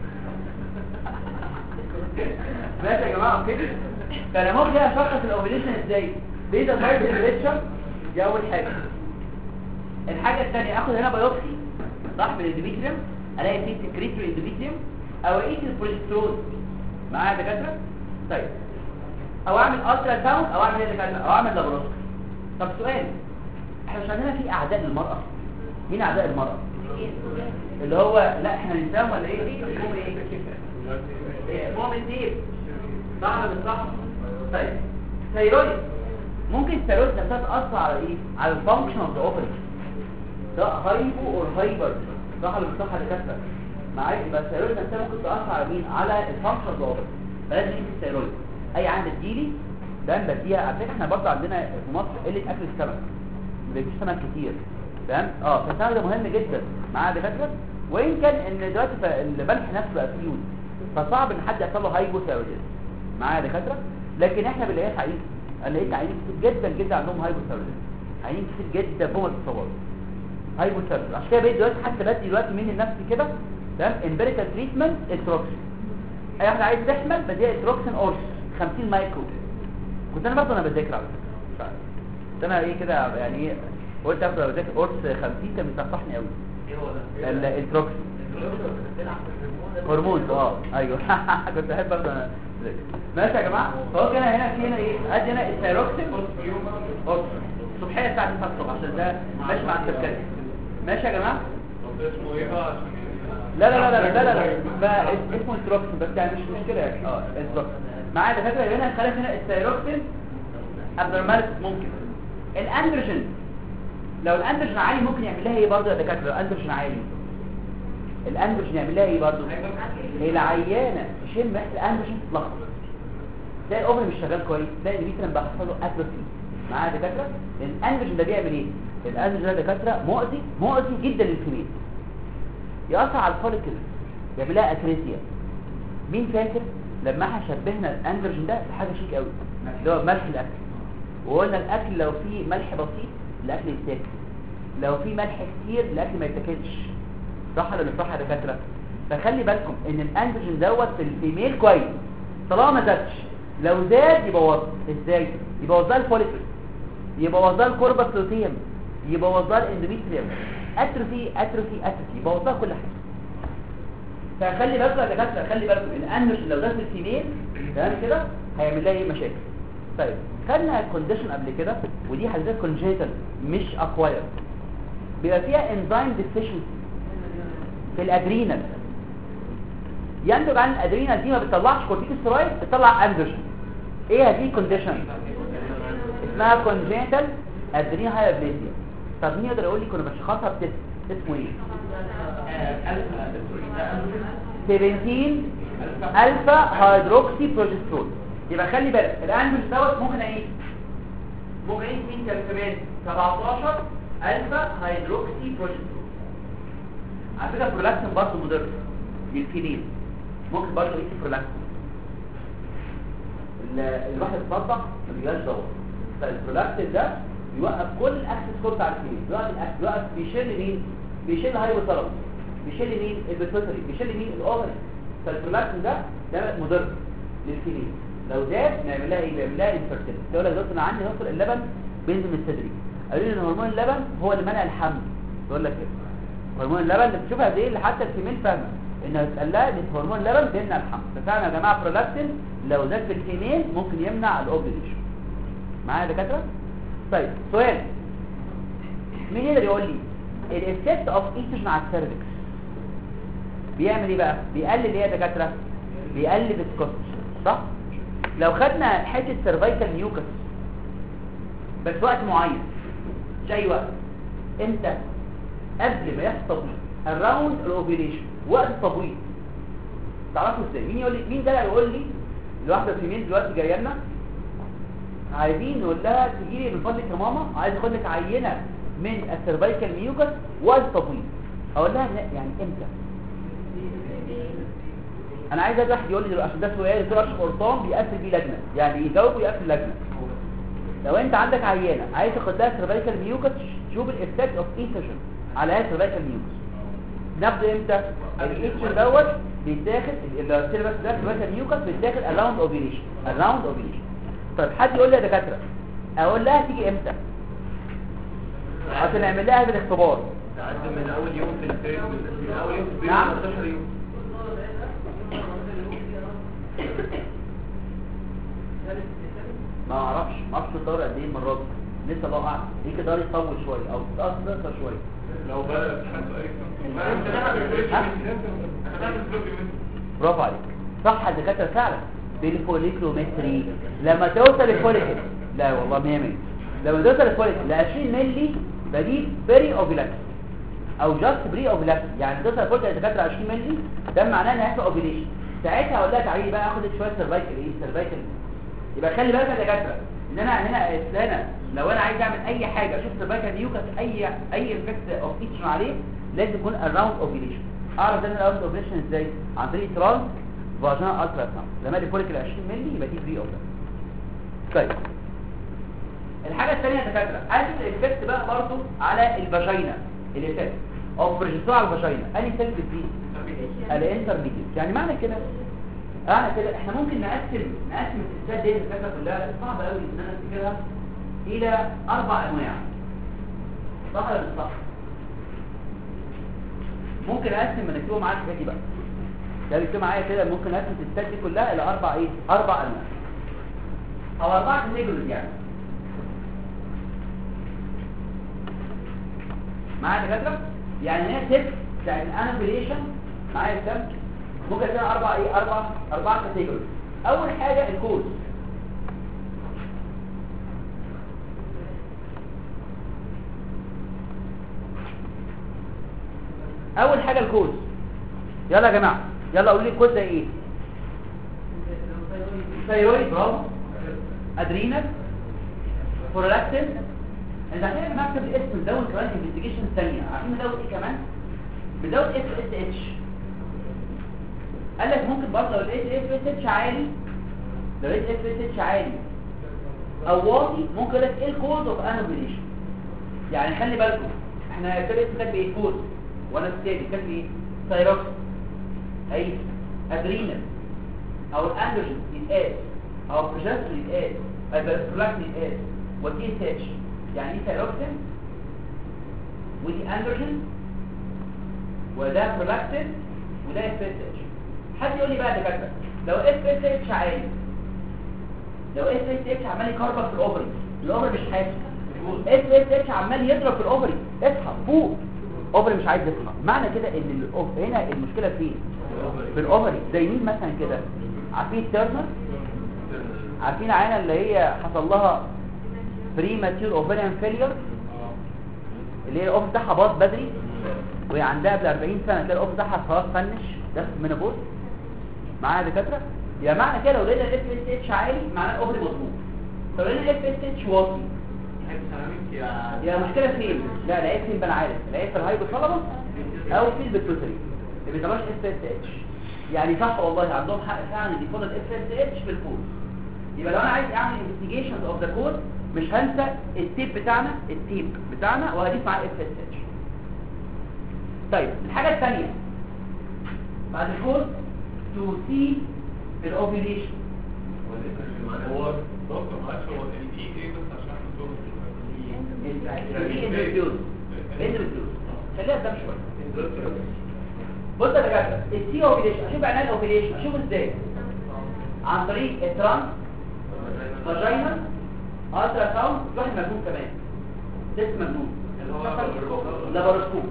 Speaker 2: ماشي يا جماعه اوكي فانا ممكن اشخص الاوبريشن ازاي بيتا تايب ريتشر دي اول حاجه الحاجه الثانيه اخد هنا بايوبسي صح من الاندوميتريوم الاقي فيه سكريتوري اندوميتريوم او اقيس البروجسترون معايا يا دكاتره طيب او اعمل الترا ساوند او اعمل ايه يا دكاتره او اعمل لابوراتوري طب سؤال احنا مش عندنا في اعداء للمراه مين اعداء المراه اللي هو لا احنا نساهم ولا ايه اسمهم ايه اسمهم الديب صح ولا مش صح طيب ثيرويد ممكن الثيرويد نفسها تاثر على ايه على الفانكشن اوف ذا اوفري سواء هايبو اور هايبر صح ولا مش صح يا دكاتره معايا يبقى الثيرويد نفسها ممكن تاثر على مين على الفانكشن اوف ذا اوفري فلازم نقيس الثيرويد اي عندك تجيلي ده بديها على فكره احنا برضه عندنا في مصر قله اكل السمك ما بيجيش سمك كتير فاهم اه فالسمك ده مهم جدا معايا دكاتره وان كان ان دلوقتي ف- الملح نفسه بقى فيه يود فصعب ان حد يحصل له هايبوثايرويدزم معايا دكاتره لكن احنا بنلاقيها في عينين انا لقيت عينين كتير جدا جدا عندهم هايبوثايرويدزم عينين كتير جدا فوق ما تتصور هايبوثايرويدزم عشان كده بقيت دلوقتي حتى بدي دلوقتي مين لنفسي كده تمام امبيريكال تريتمنت اتروكسين اي واحد عايز تحمل بديها اتروكسين اورس 50 مايكرو كنت انا برضه انا بذاكر على فكره مش عارف. كنت انا ايه كده يعني ايه قلت افضل بذاكر اورس 50 كان بيصحصحني قوي
Speaker 4: ايه هو ده؟
Speaker 2: الاتروكسين
Speaker 4: بتلعب في الهرمون ده
Speaker 2: هرمون اه ايوه كنت احب ابدا أذاكر. ماشي يا جماعه فهو كده هنا في هنا ايه ادي هنا الثيروكسين أوكس. الصبحيه الساعه 9 الصبح عشان ده ماشي مع السكري ماشي يا جماعه
Speaker 3: طب ده اسمه ايه بقى عشان
Speaker 2: لا لا لا لا لا لا لا بقى اس- اسمه التروكسين بس يعني مش مشكله يعني اه التروكسين معايا دكاتره هنا خلاف هنا الثيروكسين abnormalities ممكن الاندروجين لو الاندروجين عالي ممكن يعمل لها ايه برضه يا دكاتره لو الاندروجين عالي الاندروجين يعمل لها ايه برضه العيانه تشم ريحه الاندروجين تلخبط تلاقي الاوفر مش شغال كويس تلاقي الميترن بقى حصل له اتروفي معايا يا دكاتره الاندروجين ده بيعمل ايه الاندروجين ده يا دكاتره مؤذي مؤذي جدا للفيميل يأثر على الفوليكل يعمل لها اتريسيا مين فاكر لما احنا شبهنا الاندروجين ده بحاجه شيك قوي اللي هو ملح الاكل وقلنا الاكل لو فيه ملح بسيط الاكل يتاكل لو فيه ملح كتير الاكل ما يتاكلش صح ولا مش صح يا دكاتره فخلي بالكم ان الاندروجين دوت في الفيميل كويس طالما ما زادش لو زاد يبوظ ازاي يبوظ لها الفوليكل يبوظ لها الكوربس لوتيم يبوظ لها الاندوميتريوم اتروفي اتروفي اتروفي يبوظ لها كل حاجه فخلي بالكم يا دكاتره خلي بالكم الاندروجين لو زاد في الفيميل تمام كده هيعمل لها ايه مشاكل طيب خدنا الكونديشن قبل كده ودي حاجات كونجيتال مش اكواير بيبقى فيها انزيم ديفيشنسي في الادرينال ينتج عن الادرينال دي ما بتطلعش كورتيكوستيرويد بتطلع اندروجين ايه هذه الكونديشن اسمها كونجيتال ادرينال هايبريزيا طب مين يقدر يقول لي كنا بنشخصها بتسم اسمه ايه 17 الفا هيدروكسي بروجسترون يبقى خلي بالك الاندروجين دوت ممكن ايه ممكن ايه مين كان كمان 17 الفا هيدروكسي بروجسترون على فكره البرولاكتين برضه مضر للفيميل ممكن برضه يجي برولاكتين ال- الواحد اتبطح ما بيجيش دور فالبرولاكتين ده بيوقف كل الاكسس كود بتاع الفيميل بيوقف الأكس- بيوقف بيشيل مين بيشيل الهايبوثالاموس بيشيل مين البيتوتري بيشيل مين الاوفري فالبرولاكتين ده ده مضر للفيميل لو زاد نعمل لها ايه بيعمل لها انفيرتيلتي تقول لك دكتور انا عندي دكتور اللبن بينزل من صدري قالوا لي ان هرمون اللبن هو اللي منع الحمل يقول لك كده هرمون اللبن اللي بتشوفها دي اللي حتى الفيميل فاهمه انها تقال لها ان هرمون اللبن بيمنع الحمل ففعلا يا جماعه برولاكتين لو زاد في الفيميل ممكن يمنع الاوفيليشن معايا يا دكاتره طيب سؤال مين يقدر يقول لي الافكت اوف ايستروجين على السيرفكس بيعمل ايه بقى بيقلل ايه يا دكاتره بيقلل السكوت صح لو خدنا حته سيرفايكال ميوكس بس وقت معين مش اي وقت امتى قبل ما يحصل تبويض الراوند الاوفيليشن وقت التبويض تعرفوا ازاي مين يقول لي مين ده يقول لي الواحده فيميل دلوقتي جايه لنا عايزين نقول لها تجي لي من فضلك يا ماما عايز اخد لك عينه من السيرفايكال ميوكس وقت التبويض اقول لها لا يعني امتى انا عايز واحد يقول لي دلوقتي عشان ده سؤال دكتور اشرف قرطان بيقفل بيه لجنه يعني يجاوب ويقفل لجنه لو انت عندك عيانه عايز تاخد لها سيرفايكال ميوكس شوف الافكت اوف ايستروجين على هذا السيرفايكال ميوكس ناخده امتى الايستروجين دوت بيتاخد السيرفايكال ده سيرفايكال ميوكس بيتاخد اراوند اوفيليشن اراوند اوفيليشن طيب حد يقول لي يا دكاتره اقول لها تيجي امتى عشان نعمل لها هذا الاختبار
Speaker 4: تعدي من اول يوم في البيت من اول يوم في البيت
Speaker 2: نعم.
Speaker 4: 15 يوم
Speaker 2: ما اعرفش ما اعرفش الدورة قد ايه المره دي لسه الله اعلم يمكن الدورة يطول شويه او تتاثر شويه
Speaker 3: لو بدأت حد اي
Speaker 2: برافو عليك صح الدكاتره فعلا بالفوليكلومتري لما توصل الفوليكل لا والله 100 100 لما توصل الفوليكل ل 20 مللي بدي بري اوفيلاكس او جاست بري اوفيلاكس يعني توصل الفوليكل الدكاتره 20 مللي ده معناه ان هيحصل اوفيليشن ساعتها اقول لها تعالي بقى اخد لك شويه سيرفايكل ايه سيرفايكل يبقى خلي بالك يا دكاتره ان انا هنا هنا لو انا عايز اعمل اي حاجه اشوف سيرفايكال نيوكس اي اي افكت اوف ايتشن عليه لازم يكون اراوند اوفيليشن اعرف ان اراوند اوفيليشن ازاي عن طريق ترانس فاجينال الترا ساوند لما دي فوليكل 20 مللي يبقى دي بري اوفيليشن طيب الحاجه الثانيه يا دكاتره عايز الافكت بقى برضو على الفاجينا الافكت اوف بروجسترون على الفاجينا انهي سيل بتزيد الانترميديت يعني معنى كده معنى كده احنا ممكن نقسم نقسم الستات دي الفكره كلها صعبه قوي ان انا افتكرها الى اربع انواع صح ولا مش صح ممكن اقسم من اكتبه معايا الحاجات دي بقى ده بيكتب معايا كده ممكن اقسم الستات دي كلها الى اربع ايه اربع انواع او اربع كاتيجوريز يعني معايا دكاتره يعني هي ست بتاعت الانفيليشن معايا كام ممكن تكون اربع ايه اربع اربع كاتيجوريز اول حاجه الكوز اول حاجه الكوز يلا يا جماعه يلا قولوا لي الكوز ده ايه ثايرويد برافو ادرينال برولاكتين انت عشان مكتب الاسم مزود كمان انفستيجيشن ثانيه عارفين مزود ايه كمان مزود اف اس اتش قال لك ممكن برضه لو لقيت اف اس اتش عالي لو لقيت اف اس اتش عالي او واطي ممكن يقول لك ايه الكوز اوف انوبيليشن يعني خلي بالكم احنا كده اسم كاتب ايه كوز وانا التاني كاتب ايه ثايروكس اي ادرينال او الاندروجين يتقاس او البروجسترون يتقاس او البرولاكتين يتقاس ودي اس اتش يعني ايه ثايروكسين ودي اندروجين وده برولاكتين وده اف اس اتش حد يقول لي بقى يا دكاتره لو اف اس اتش عالي لو اف اس اتش عمال يكربك في الاوفري الاوفري مش حاسس اف اس اتش عمال يضرب في الاوفري اصحى فوق اوفري مش عايز يصحى معنى كده ان الأوف... هنا المشكله فين في الاوفري زي مين مثلا كده عارفين التيرنر عارفين عينه اللي هي حصل لها بري ماتيور اوفريان فيلير اللي هي الاوف بتاعها باظ بدري وهي عندها قبل 40 سنه تلاقي الاوف بتاعها خلاص فنش داخل في منابوز معايا يا دكاتره يبقى معنى كده لو لقينا الاف اس اتش عالي معناه الاوفري مظبوط لو لقينا الاف اس اتش واطي يا مشكله فين لا العيب فين بقى انا عارف العيب في الهايبوثالاموس او في البيتوتري اللي بيطلعش اف اس اتش يعني صح والله عندهم حق فعلا ان يكون الاف اس اتش في الكود يبقى لو انا عايز اعمل انفستيجيشنز اوف ذا كود مش هنسى التيب بتاعنا التيب بتاعنا وهضيف معاه اف اس اتش طيب الحاجه الثانيه بعد الكود تو سي الاوفيليشن
Speaker 3: هو دكتور معلش هو الاي ايه بس عشان الدكتور
Speaker 2: الاندروفيوز الاندروفيوز خليها قدام شويه بص يا دكاتره السي اوفيليشن اشوف عنوان الاوفيليشن اشوف ازاي عن طريق الترانس فاجينال الترا ساوند واحد مجنون كمان تست مجنون لاباروسكوب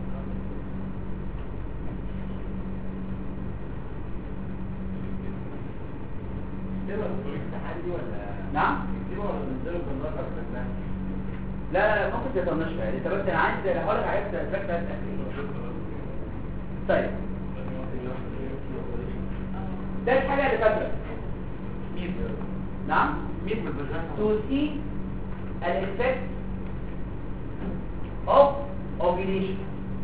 Speaker 2: نعم لا لا ممكن تطنشها يعني انت بس انا عايز هقول لك عايز تركز طيب ده الحاجه اللي فاتت نعم to see an effect of ovulation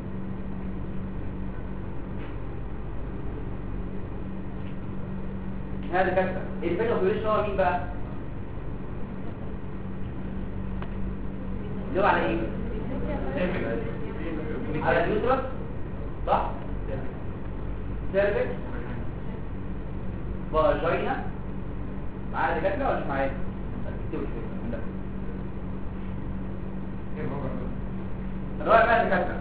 Speaker 2: هذا كده الفيت اوفيوليشن هو مين بقى اللي هو على ايه على اليوترس صح سيرفكس فاجينا معايا دكاتره ولا مش معايا اكتبوا شويه الرابع بقى دكاتره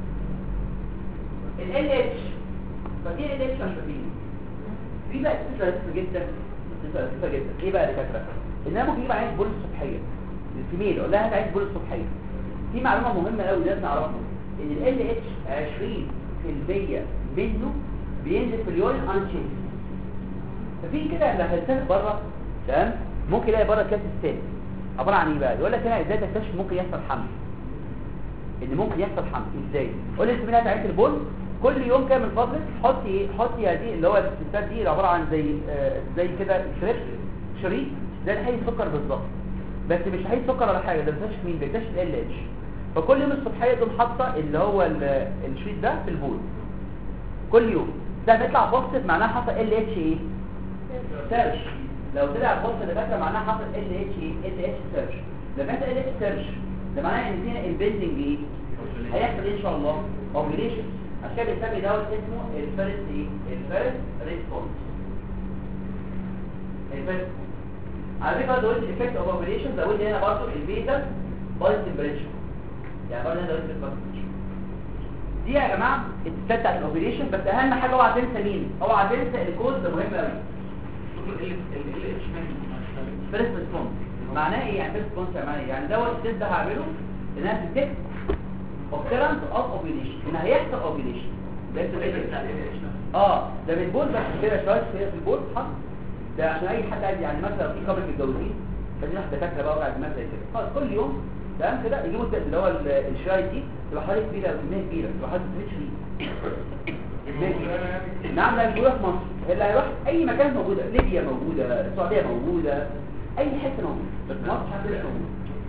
Speaker 2: ال اتش فدي ال اتش مش فاهمين في بقى صفه لطيفه جدا صفه لطيفه جدا ايه بقى يا دكاتره ان انا ممكن اجيب عين بول الصبحيه الفيميل اقول لها هات عين بول الصبحيه في معلومه مهمه قوي لازم نعرفها ان ال اتش 20% منه بينزل في اليورين انشينج ففي كده لما هتسافر بره تمام ممكن يلاقي بره كاس السات عباره عن ايه بقى يقول لك هنا ازاي تكتشف ممكن يحصل حمل ان ممكن يحصل حمل ازاي قول لي الزميلات عينه البول كل يوم كده من فضلك حطي ايه حطي هذه اللي هو الستات دي اللي عباره عن زي آه زي كده شريط شريط زي الحي السكر بالظبط بس مش حي سكر ولا حاجه ده بيكتشف مين بيكتشف ال اتش فكل يوم الصبحيه تقوم حاطه اللي هو ال- الشريط ده في البول كل يوم ده بيطلع بوزيتيف معناها حصل ال اتش ايه سيرش لو طلع بوزيتيف ده معناها حصل ال اتش ايه ال اتش سيرش لما انت ال اتش سيرش ده معناه ان هنا البيلدنج ايه هيحصل ايه ان شاء الله اوبريشن عشان كده بنسمي دوت اسمه الفيرست ايه الفيرست ريسبونس الفيرست على فكره دول الايفكت اوف اوبريشن زود لي هنا برضه البيتا بادي تمبريتشر يعني برضه هنا زود لي البادي دي يا جماعه الستات بتاعت الاوبريشن بس اهم حاجه اوعى تنسى مين اوعى تنسى الكود ده مهم قوي فيرست ريسبونس معناه ايه يعني فيرست ريسبونس معناه ايه يعني دوت الست ده هعمله ان انا تكتب اوبترنت اوف اوبريشن ان هيحصل اوبريشن ده اه ده بالبول بس كده شويه شويه في البول حط ده عشان اي حد عايز يعني مثلا في قبل الجوازين فدي واحده دكاتره بقى وقاعد مثلا كده خلاص كل يوم تمام كده يجيبوا الت- اللي هو ال- الشاي دي تبقى حوالي كبيره كميه كبيره تبقى حوالي 3 لتر نعم لا مش موجوده في مصر اللي هيروح اي مكان موجوده ليبيا موجوده السعوديه موجوده اي حته موجوده بس مصر مش عارف ليه مش موجوده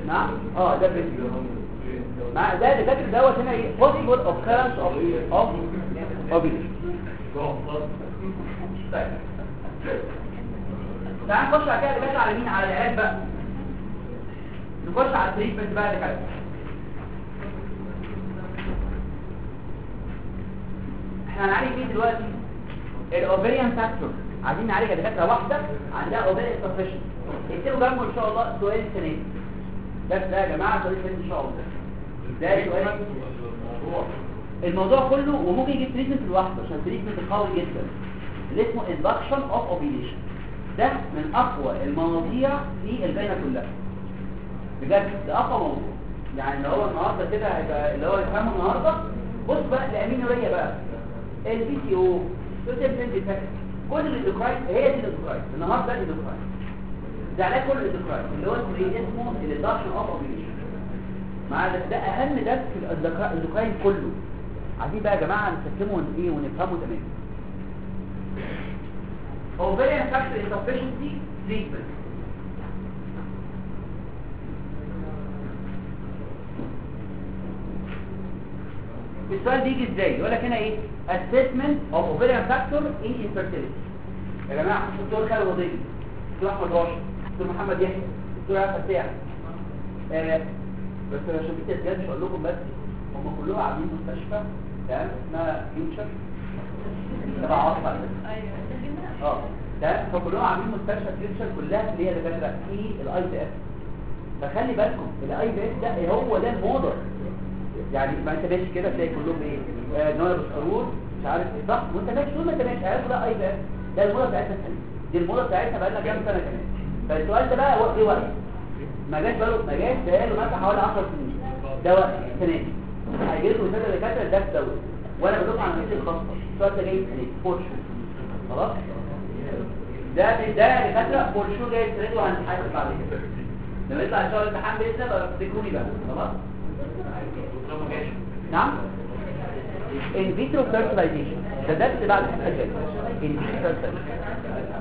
Speaker 2: نعم اه ده بريسكو مع ده دكاتره دوت هنا ايه possible occurrence of of ovulation طيب تعال نخش على كده دكاتره على مين على العلاج بقى نخش على التريتمنت بقى دكاتره احنا هنعالج مين دلوقتي الاوفريان فاكتور عايزين نعالج دكاتره واحده عندها اوفريان سفشن اكتبوا جنبه ان شاء الله سؤال السنه دي بس ده يا جماعه سؤال السنه ان شاء الله ده سؤال الموضوع كله وممكن يجيب تريتمنت لوحده عشان تريتمنت قوي جدا اللي اسمه induction of ovulation ده من اقوى المواضيع في الجنه كلها بجد ده اقوى موضوع يعني اللي هو النهارده كده هيبقى اللي هو يفهمه النهارده بص بقى الامينوريه بقى البي سي او توتال ديفكت كل الاندوكراين هي دي الاندوكراين النهارده الاندوكراين ده علاج كل الاندوكراين اللي هو اسمه ايه اسمه الاندكشن اوف اوفيليشن مع ده ده اهم درس في الأندوكرا- الاندوكراين كله عايزين بقى يا جماعه نسكمه ون- ايه ونفهمه تمام ovarian factor insufficiency treatment السؤال بيجي ازاي يقول لك هنا ايه assessment of ovarian factor in infertility يا جماعه الدكتور خالد وضيعي دكتور احمد راشد دكتور محمد يحيى دكتور عبد الفتاح آه بس عشان في تسجيلات مش هقول لكم بس هم كلهم عاملين مستشفى تمام اسمها فيوتشر تبع عاطف على فكرة. اه تمام فكلهم عاملين مستشفى فيوتشر كلها اللي هي دكاتره في الاي بي اف فخلي بالكم الاي بي اف ده هو ده المودر يعني ما انت ماشي كده تلاقي كلهم ايه آه نوع بالقارور مش عارف ايه صح وانت ماشي طول ما انت ماشي عارف ده اي بي اف ده الموضه بتاعتنا الحاليه دي الموضه بتاعتنا بقى لنا كام سنه كمان فالسؤال ده بقى وقت ايه وقت ما جاش بقاله ما جاش بقاله مثلا حوالي 10 سنين ده وقت السنه دي هيجي لكم مثلا دكاتره ده في دوت وانا بدوس على الناس الخاصه السؤال ده جاي السنه دي فور شهور خلاص ده ده دكاتره فور شهور جاي السنه دي وهنتحاسب بعد كده لما يطلع ان شاء الله الامتحان باذن الله بقى تفتكروني بقى خلاص نعم in vitro fertilization ده درس بعد الحصه الجايه in vitro fertilization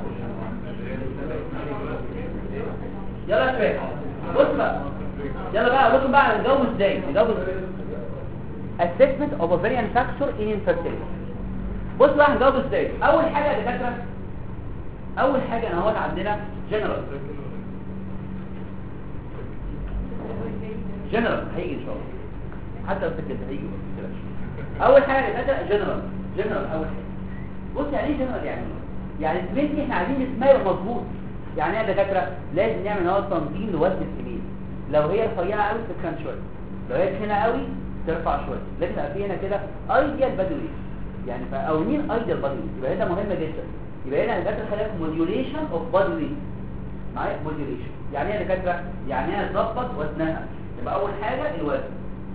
Speaker 2: يلا يا شباب بص بقى يلا بقى اقول لكم بقى نجاوب ازاي نجاوب ازاي assessment of ovarian factor in infertility بص بقى هنجاوب ازاي اول حاجه يا دكاتره اول حاجه انا اهوت عندنا جنرال جنرال هيجي ان شاء الله حتى لو سكت هيجي ما تقلقش. اول حاجه يا دكاتره جنرال جنرال اول حاجه بص يعني ايه جنرال يعني إيه؟ يعني السمين احنا عايزين اسمها يبقى مظبوط يعني ايه يا دكاتره لازم نعمل هو تنظيم لوزن السمين لو هي رفيعه قوي تتخن شويه لو هي تخينه قوي ترفع شويه لازم يبقى في هنا كده ايديال بادي ويت يعني ف- او مين ايديال بادي ويت يبقى هنا مهمه جدا يبقى هنا يا دكاتره خلينا موديوليشن اوف بادي ويت معايا موديوليشن يعني ايه يا دكاتره يعني هي تظبط وزنها يبقى اول حاجه الوزن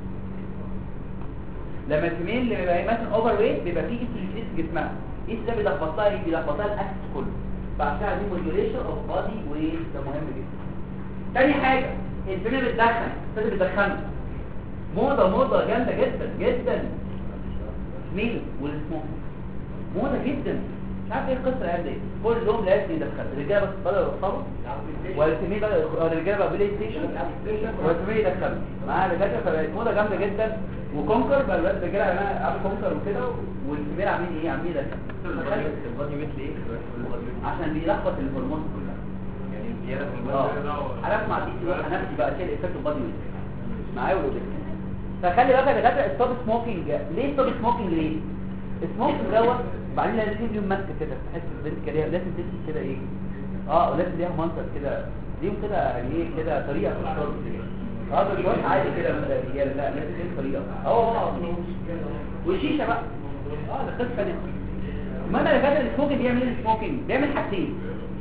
Speaker 2: لما الفيميل اللي بيبقى إيه مثلا اوفر ويت بيبقى فيه استروجين في جسمها ايه ده بيلخبط لها ايه بيلخبط لها الاكس كله فعشان كده عايزين موديوليشن اوف بادي ويت ده مهم جدا تاني حاجه الفيميل بتدخن الست بتدخن موضه موضه جامده جدا جدا ميل والسموك موضه جدا مش عارف ايه القصه الايام دي كلهم لازم يدخن الرجاله بس بدأوا يوصلوا والفيميل بقى الرجاله بقى بلاي ستيشن والفيميل يدخلوا معاها دكاتره فبقت موضه جامده جدا وكونكر بقى الولاد الرجاله عمال عامل كونكر وكده والفيميل عاملين ايه عاملين يدخلوا
Speaker 4: البادي ويت ليه؟
Speaker 2: عشان بيلخبط الهرمون كلها
Speaker 4: يعني زياده في
Speaker 2: اه
Speaker 4: الوزن
Speaker 2: هنسمع دي تروح نفسي بقى كده افكت البادي ويت معايا ولا إيه؟ فخلي بالك يا دكاتره ستوب سموكينج ليه ستوب سموكينج ليه السموكينج دوت بعدين لازم يوم ماسكه كده تحس البنت كده لازم تمسك كده ايه اه ولازم ليها منظر كده ليهم كده يعني ايه كده طريقه في الشرب كده اه ده مش عادي كده مثلا رجاله لا لازم ليهم طريقه اه اه والشيشه بقى اه ده قصه ثانيه المهم يا دكاتره السموكينج بيعمل ايه السموكينج بيعمل حاجتين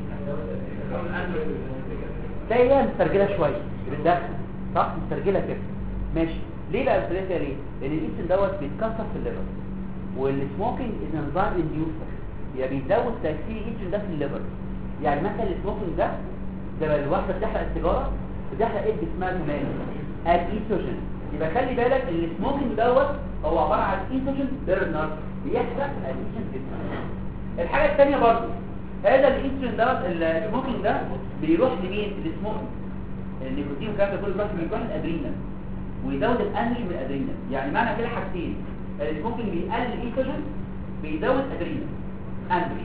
Speaker 2: تلاقي هي مسترجله شويه بتدخن صح مسترجله كده ماشي ليه بقى مسترجله كده ليه لان الايستين دوت بيتكسر في الليفر والسموكينج از انزايم انديوسر يعني بيزود تاثير الايستين ده في الليفر يعني مثلا السموكينج ده ده الواحده بتحرق السيجاره بتحرق ايه اسمها كمان الايستروجين يبقى خلي بالك ان السموكينج دوت هو عباره عن ايستروجين بيرنر بيحرق الايستروجين جدا الحاجه الثانيه برضو هذا الايستروجين دوت السموكينج ده بيروح لمين للسموكينج النيكوتين والكلام ده كله بيروح بيروح الادرينال ويزود الانرجي من الادرينال يعني معنى كده حاجتين السموكينج بيقلل الايستروجين بيزود ادرينال انرجي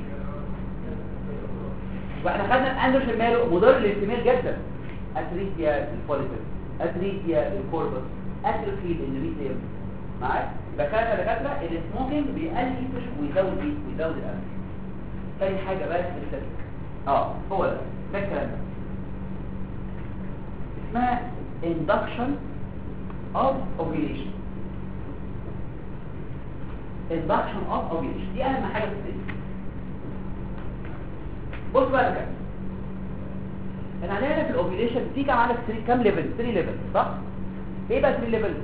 Speaker 2: واحنا خدنا الاندروجين ماله مضر للفيميل جدا اتريتيا الفوليكل اتريتيا الكوربس اتروفي الاندوميتريوم معاك يبقى خدنا دكاتره السموكينج بيقلل الايستروجين ويزود ايه ويزود الانرجي تاني حاجه بقى الستاتيك اه هو ده ده الكلام ده اسمها induction of ovulation induction of ovulation دي اهم حاجه في الست بص بقى كده انا عندنا في الاوفيليشن في كام عندك 3 كام ليفل 3 ليفل صح ايه بقى 3 ليفل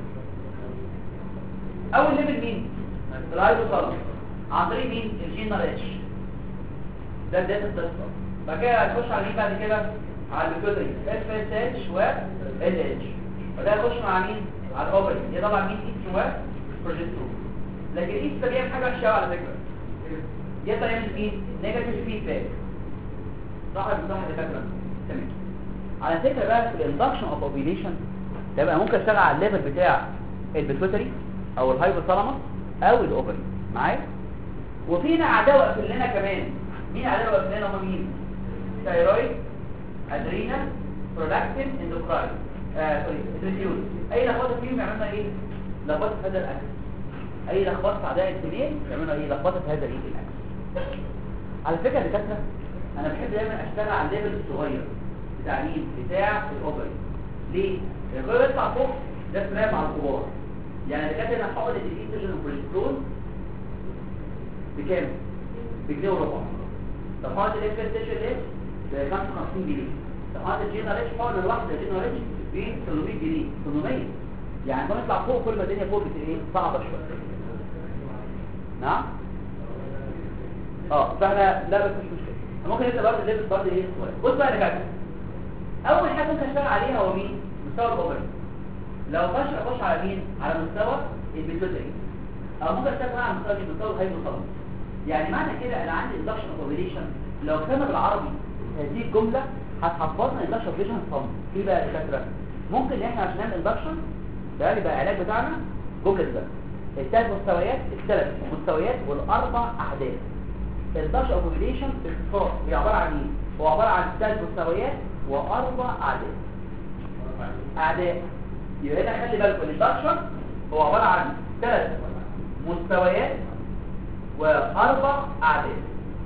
Speaker 2: اول ليفل مين الهايبوثالاموس عن طريق مين الجينال اتش ده بدايه القصه بعد كده هنخش على مين بعد كده على البيتوتري اف اس اتش و ال اتش وده هيخش مع مين على الاوفري دي طبعا مين ايست و بروجسترون لكن ايست ده بيعمل حاجه وحشه قوي على فكره يقدر يعمل مين نيجاتيف فيدباك صح ولا صح يا دكاتره تمام على فكره بقى في الاندكشن اوف اوفيليشن ده بقى ممكن اشتغل على الليفل بتاع البيتوتري او الهايبوثالاموس او الاوفري معايا وفينا اعداء واقفين لنا كمان مين اعداء واقفين لنا هم مين ثايرويد ادرينال برولاكتين اندوكراين آه سوري تريتيول اي لخبطه فيهم يعملوا لنا ايه لخبطه في هذا الاكل اي لخبطه في اعداء السنين يعملوا لنا ايه لخبطه في هذا الايه الاكل على فكره يا دكاتره انا بحب دايما اشتغل على الليفل الصغير بتاع مين بتاع الاوفري ليه الكل يطلع فوق ده اسمها مع الكبار يعني دكاتره انا حاطط الايستروجين والبروجسترون بكام بجنيه وربع طب حاطط الاف اس اتش ال ب 55 جنيه طب حاطط الجينال اتش حاطط الواحده جينال اتش ب 800 جنيه 800 يعني كل نطلع فوق كل ما الدنيا فوق بتبقى ايه صعبه شويه نعم اه فاحنا لا بس مش مشكله ممكن انت برضه الليفل برضه ايه صغير بص بقى يا دكاتره اول حاجه ممكن اشتغل عليها هو مين مستوى الاوفري لو خش اخش على مين على مستوى البيتوتري او ممكن اشتغل على مستوى مستوى الهايبوثالاموس يعني معنى كده انا عندي اندكشن اوفيليشن لو كتبنا بالعربي هذه الجمله هتحفظنا اندكشن اوفيليشن صم ايه بقى يا دكاتره ممكن ان احنا عشان نعمل اندكشن ده يبقى العلاج بتاعنا جمله ده الثلاث مستويات الثلاث مستويات والاربع اعداد الداش اوفيليشن باختصار هي عباره عن ايه هو عباره عن ثلاث مستويات واربع اعداد اعداد يبقى هنا خلي بالكم الداش هو عباره عن ثلاث مستويات واربع اعداد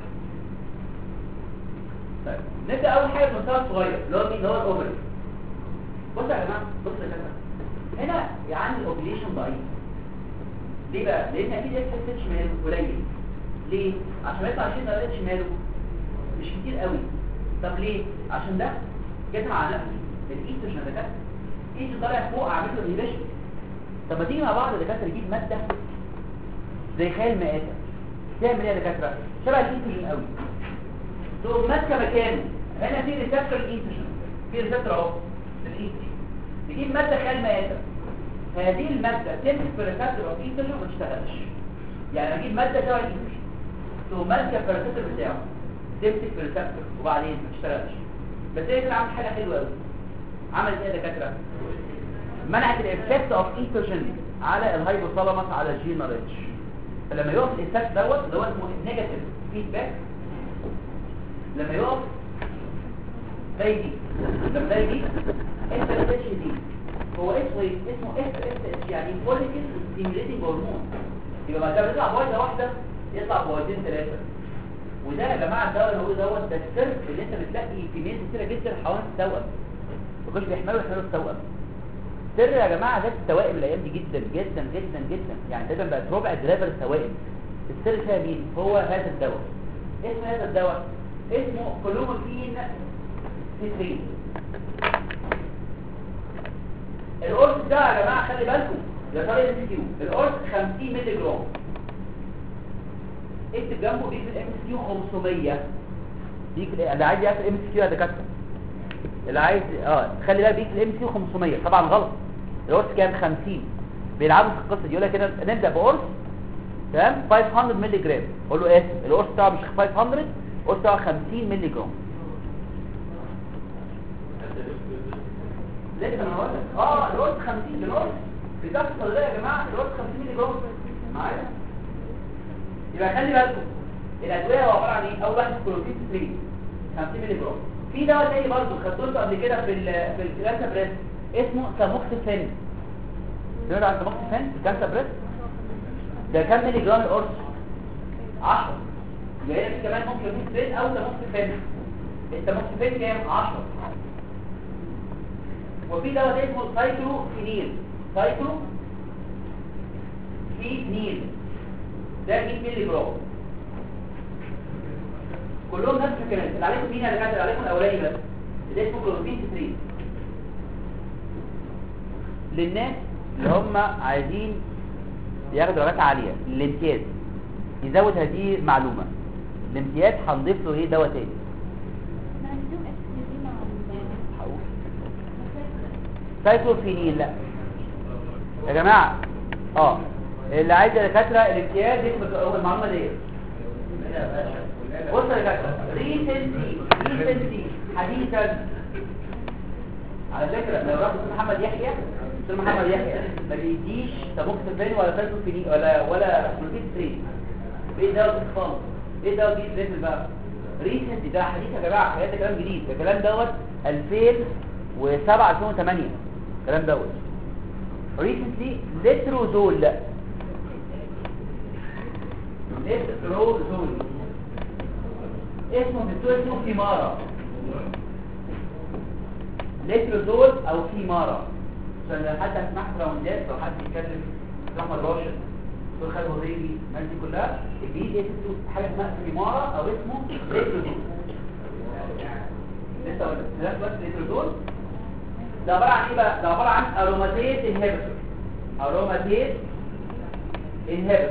Speaker 2: طيب نبدا اول حاجه بالمستوى الصغير اللي هو مين اللي هو الاوفري بصوا يا جماعه بصوا يا جماعه هنا يعني الاوفيليشن ضعيف ليه بقى لان اكيد اف اس اتش قليل ليه عشان يطلع شيء ده شماله مش كتير قوي طب ليه عشان ده جت على نفسي الايستروجين ده كده ايش طالع فوق اعمل له ريليشن طب ما تيجي مع بعض يا دكاتره نجيب ماده زي خيال مآتة تعمل ايه يا دكاتره شبه الايستروجين قوي تقوم ماسكه مكانه هنا في ريسبتور الايستروجين في ريسبتور اهو للايستروجين نجيب ماده خيال مآتة هذه الماده تمسك في ريسبتور اوف ايستروجين وما تشتغلش يعني اجيب ماده شبه الايستروجين تقوم ماسكه في الريسبتور بتاعه تمسك في الريسبتور وبعدين ما تشتغلش بس هي كده عملت حاجه حلوه قوي عملت ايه يا دكاتره منعت الافكت اوف ايستروجين على الهايبوثالاموس على الجينال اتش فلما يقف الافكت دوت اللي هو اسمه نيجاتيف فيدباك لما يقف زي دي لما زي دي اف اس اتش دي هو اسمه ايه اسمه اف اس اتش يعني فوليكل ستيميوليتنج هرمون يبقى ما كان بيطلع بويضه واحده يطلع بويضتين ثلاثه وده يا جماعه الدواء اللي هو دوت ده السر اللي انت بتلاقي كميات كتيره جدا حوالين التوأم ما كانوش بيحملوا يحملوا التوأم سر يا جماعه ده التوائم الايام دي جدا جدا جدا جدا يعني تقريبا بقت ربع دريفر التوائم السر فيها مين هو هذا الدواء اسم هذا الدواء اسمه كلوموفين سيترين القرص ده يا جماعه خلي بالكم ده طريقه ام كيو القرص 50 مللي جرام اكتب جنبه بيجي في الام اس كيو 500 بيجي في اللي عايز يعرف الام اس كيو يا دكاتره اللي عايز اه خلي بالك بيجي في الام اس كيو 500 طبعا غلط القرص كام 50 بيلعبوا في القصه دي يقول لك كده نبدا بقرص تمام 500 مللي جرام قول له اسف القرص بتاعه مش 500 القرص بتاعه 50 مللي جرام لسه ما قلت اه القرص 50 القرص في ضغط صدريه يا جماعه القرص 50 مللي جرام معايا يبقى خلي بالكم الادويه هو عباره عن ايه اول واحد كلوفين 3 50 مللي جرام في دواء تاني برضه خدته قبل كده في ال في الكانسر بريست اسمه ساموكسيفين سمعت عن ساموكسيفين في الكانسر بريست ده كام مللي جرام القرص 10 يبقى هنا في كمان ممكن فين او ساموكسيفين الساموكسيفين كام 10 وفي دواء تاني اسمه سايكلو فينيل سايكلو فينيل ده 100 مللي جرام كلهم نفس الكلام اللي عليكم مين اللي كاتب عليكم الاولاني بس اللي اسمه كلوروفين 3 للناس اللي هم عايزين ياخدوا درجات عاليه الامتياز يزود هذه المعلومه الامتياز هنضيف له ايه دواء تاني هقول سايكلوفينيل لا يا جماعه اه اللي عايز يا دكاتره الامتياز يكتب المعلومه ديت بص يا دكاتره ريسنتلي ريسنتلي حديثا على فكره لو رحت استاذ محمد يحيى استاذ محمد يحيى ما بيديش تابوكسفين ولا سايكلوفينيل ولا ولا كلوفين 3 ايه ده خالص ايه ده دي ليفل بقى ريسنت ده حديث يا جماعه الكلام ده كلام جديد الكلام دوت 2007 2008 الكلام دوت ريسنتلي لتروزول لتروزول اسمه في السوق اسمه فيمارا لتروزول او فيمارا عشان لو حد هتسمح راوندات لو حد يتكلم محمد راشد دكتور خالد وظيفي الناس دي كلها الجديد اسمه حاجه اسمها فيمارا او اسمه لتروزول لسه اقول لك بس لتروزول ده عباره عن ايه بقى ده عباره عن اروماتيز انهبيتور اروماتيز انهبيتور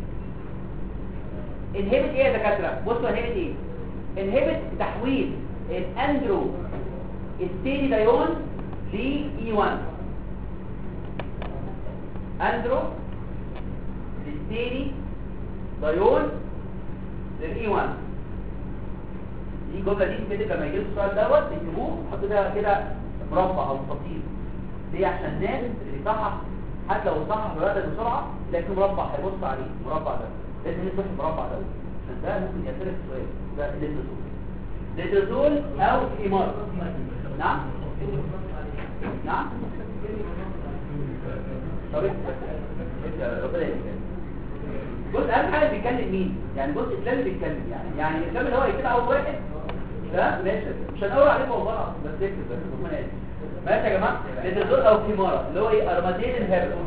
Speaker 2: انهبت ايه يا دكاتره بصوا انهبت ايه انهبت تحويل الاندرو ستيري دايون ل اي 1 اندرو ستيري دايون للاي 1 دي الجمله دي كده لما يجي السؤال دوت تكتبوه تحطوا ده كده مربع او مستطيل ليه عشان الناس اللي صحح حتى لو صحح الولد بسرعه لكن مربع هيبص عليه المربع ده لازم يصبح المربع ده عشان ده ممكن يعترف سؤال ده الليترزول ليترزول او ايمار نعم نعم طب انت ربنا يهديك بص اهم حاجه بيتكلم مين يعني بص الاسلام اللي بيتكلم يعني يعني الاسلام اللي هو يكتب اول واحد ده ماشي مش هنقول عليكم والله بس اكتب بس هم ناس ماشي يا جماعه ليترزول او كيمارا اللي هو ايه ارمادين انهبيتور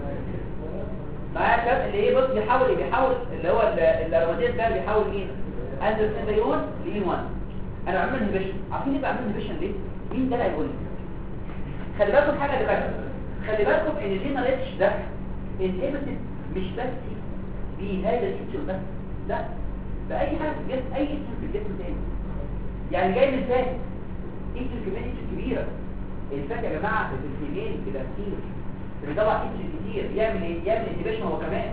Speaker 2: معايا شاب اللي ايه بص بيحاول ايه بيحاول اللي هو الارمادين ده بيحاول مين اندروسيديون لاي 1 انا بعمل انهبيشن عارفين ليه بعمل انهبيشن ليه مين ده اللي هيقول لي خلي بالكم حاجه دلوقتي خلي بالكم ان الجينال اتش ده انهبيتد مش بس بهذا الفيتشر بس لا باي حاجه في الجسم اي اسم في الجسم تاني يعني جاي من فات انت كميه كبيره الفات يا جماعه في الفيميل بيبقى كتير بيطلع انت كتير يعمل ايه يعمل انهبيشن هو كمان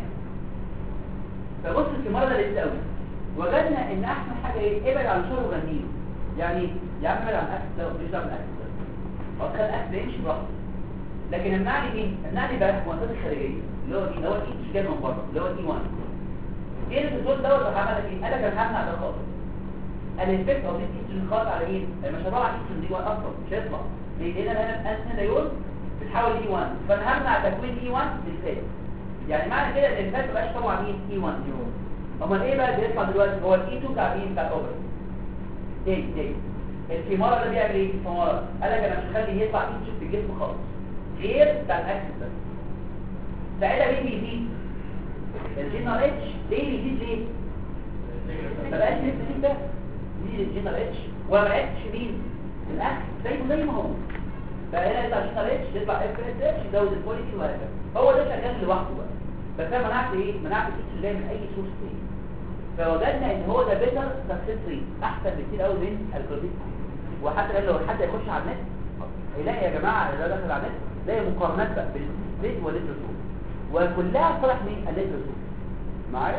Speaker 2: فبص الكمارة ده لسه قوي وجدنا ان احسن حاجه ايه ابعد عن شرب وغنيله يعني يا عم ابعد عن الاكل ده مش دعوه بالاكل ده خلاص خلي الاكل يمشي براحته لكن امنعني مين امنعني بقى المؤسسات الخارجيه اللي هو دي اللي هو الاي جاي من بره اللي هو الاي 1 ايه اللي الدول دوت راح عمل ايه قال لك انا همنع ده خالص الافكت او الايستروجين خالص على مين مش هطلع الايستروجين دي 1 اصلا مش هيطلع لان هنا هنا الانسيدايول بتحاول اي 1 فانا همنع تكوين اي 1 بالفات يعني معنى كده ان الفات مبقاش طبعا مين اي 1 امال ايه بقى اللي بيطلع دلوقتي هو الاي 2 بتاع مين بتاع الاوبر تاني تاني الفيمارا ده بيعمل ايه الفيمارا قال لك انا مش هخلي يطلع ايستروجين في الجسم خالص غير بتاع الاكل ده ساعتها مين بيزيد الجينال اتش ليه بيزيد ليه ما بقاش لسه ده يزيد الجينال اتش وما بقاش مين الاكل زي زي ما هو فهنا يطلع الجينال اتش يطلع اف اس اتش يزود الكواليتي وهكذا هو ده شغال لوحده بقى بس انا منعت ايه منعت الاتش اللي من اي سورس تاني فوجدنا ان هو ده بيتر سكسس ريت احسن بكتير قوي من الكلوفيت وحتى لو حد يخش على النت هيلاقي يا جماعه اللي دخل على النت تلاقي مقارنات بقى بين السبيد والليتروسول وكلها صالح مين الليتروسول معايا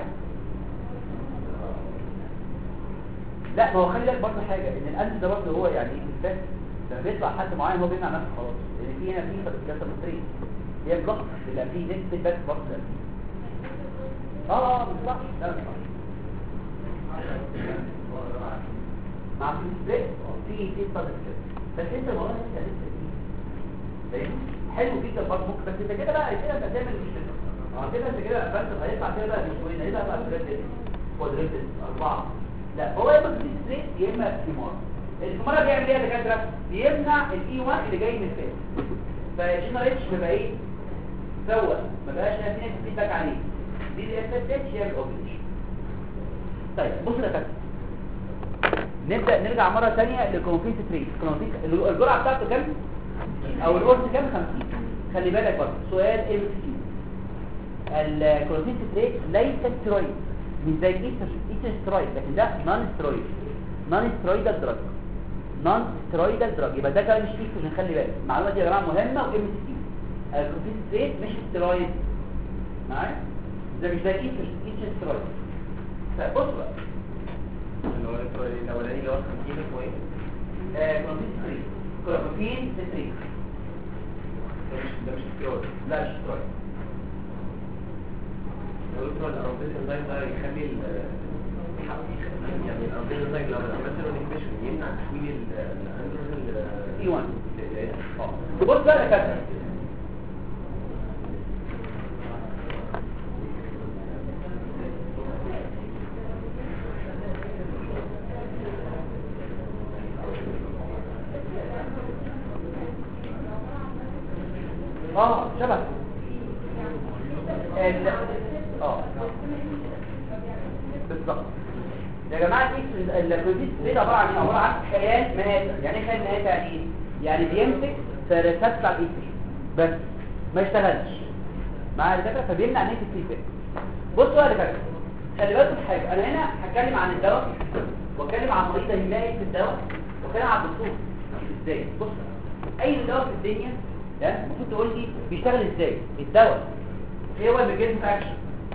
Speaker 2: لا ما هو خلي بالك برضه حاجه ان القلب ده برضه هو يعني ايه الفات لما بيطلع حد معين هو بيمنع نفسه خلاص لان في هنا في كاسه مصريه هي بلوك بيبقى في نسبه فيدباك بلوك ده اه اه بالظبط لا لا مع في سبريت في في صدر كده بس انت الموضوع لسه لسه فيه فاهم حلو جدا برضه ممكن بس انت كده بقى كده انت تعمل مش اه كده انت كده فانت هيطلع كده بقى مش وين هيطلع بقى بريد كوادريتس اربعه لا هو يا اما في ستريت يا اما في مار الكمارة بيعمل ايه يا دكاتره بيمنع الاي 1 اللي جاي من الفات فالجنريتش بيبقى ايه سوى ما بقاش لا في فيدباك عليه دي الاس اس اتش يعمل اوبريشن طيب بص يا دكاتره نبدا نرجع مره ثانيه للكونفيس تريت الكونفيس الجرعه بتاعته كام او القرص كام 50 خلي بالك برضه سؤال ام سي كيو الكونفيس تريت ليس سترويد مش زي الايستر سترويد لكن ده نون سترويد نون سترويدال دراج نون سترويدال دراج يبقى ده كمان مش ايستروجين خلي بالك المعلومه دي يا جماعه مهمه وام سي كيو الكونفيس تريت مش سترويد معايا ده مش زي الايستر سترويد طيب بص بقى
Speaker 4: اللي هو الاولاني اللي هو 50 اسمه ايه؟
Speaker 2: كلوروفين ستريك كلوروفين ستريك
Speaker 4: ده مش ده مش ستيرويد
Speaker 2: لا مش سترويد
Speaker 4: لو قلت له الارابيز انزايم ده يخلي ال يعني الارابيز انزايم لو عملت له انهبيشن يمنع تحويل الاندروجين
Speaker 2: اي 1
Speaker 4: ل
Speaker 2: اه بص بقى يا كابتن اه شبه ال اه بالظبط يا جماعه الكريديت ستريت عباره عن عباره عن خيال مهاتة يعني ايه خيال مهاتة يعني ايه يعني بيمسك في ريسبت بتاع الايستروجين بس ما يشتغلش مع الدكاتره فبيمنع نيتف فيدباك بصوا بقى يا دكاتره خلي بالكم من حاجه انا هنا هتكلم عن الدواء واتكلم عن مريض هيلاقي في الدواء واتكلم عن الدكتور ازاي بص اي دواء في الدنيا ده المفروض تقول لي بيشتغل ازاي الدواء ايه هو الميكانيزم اكشن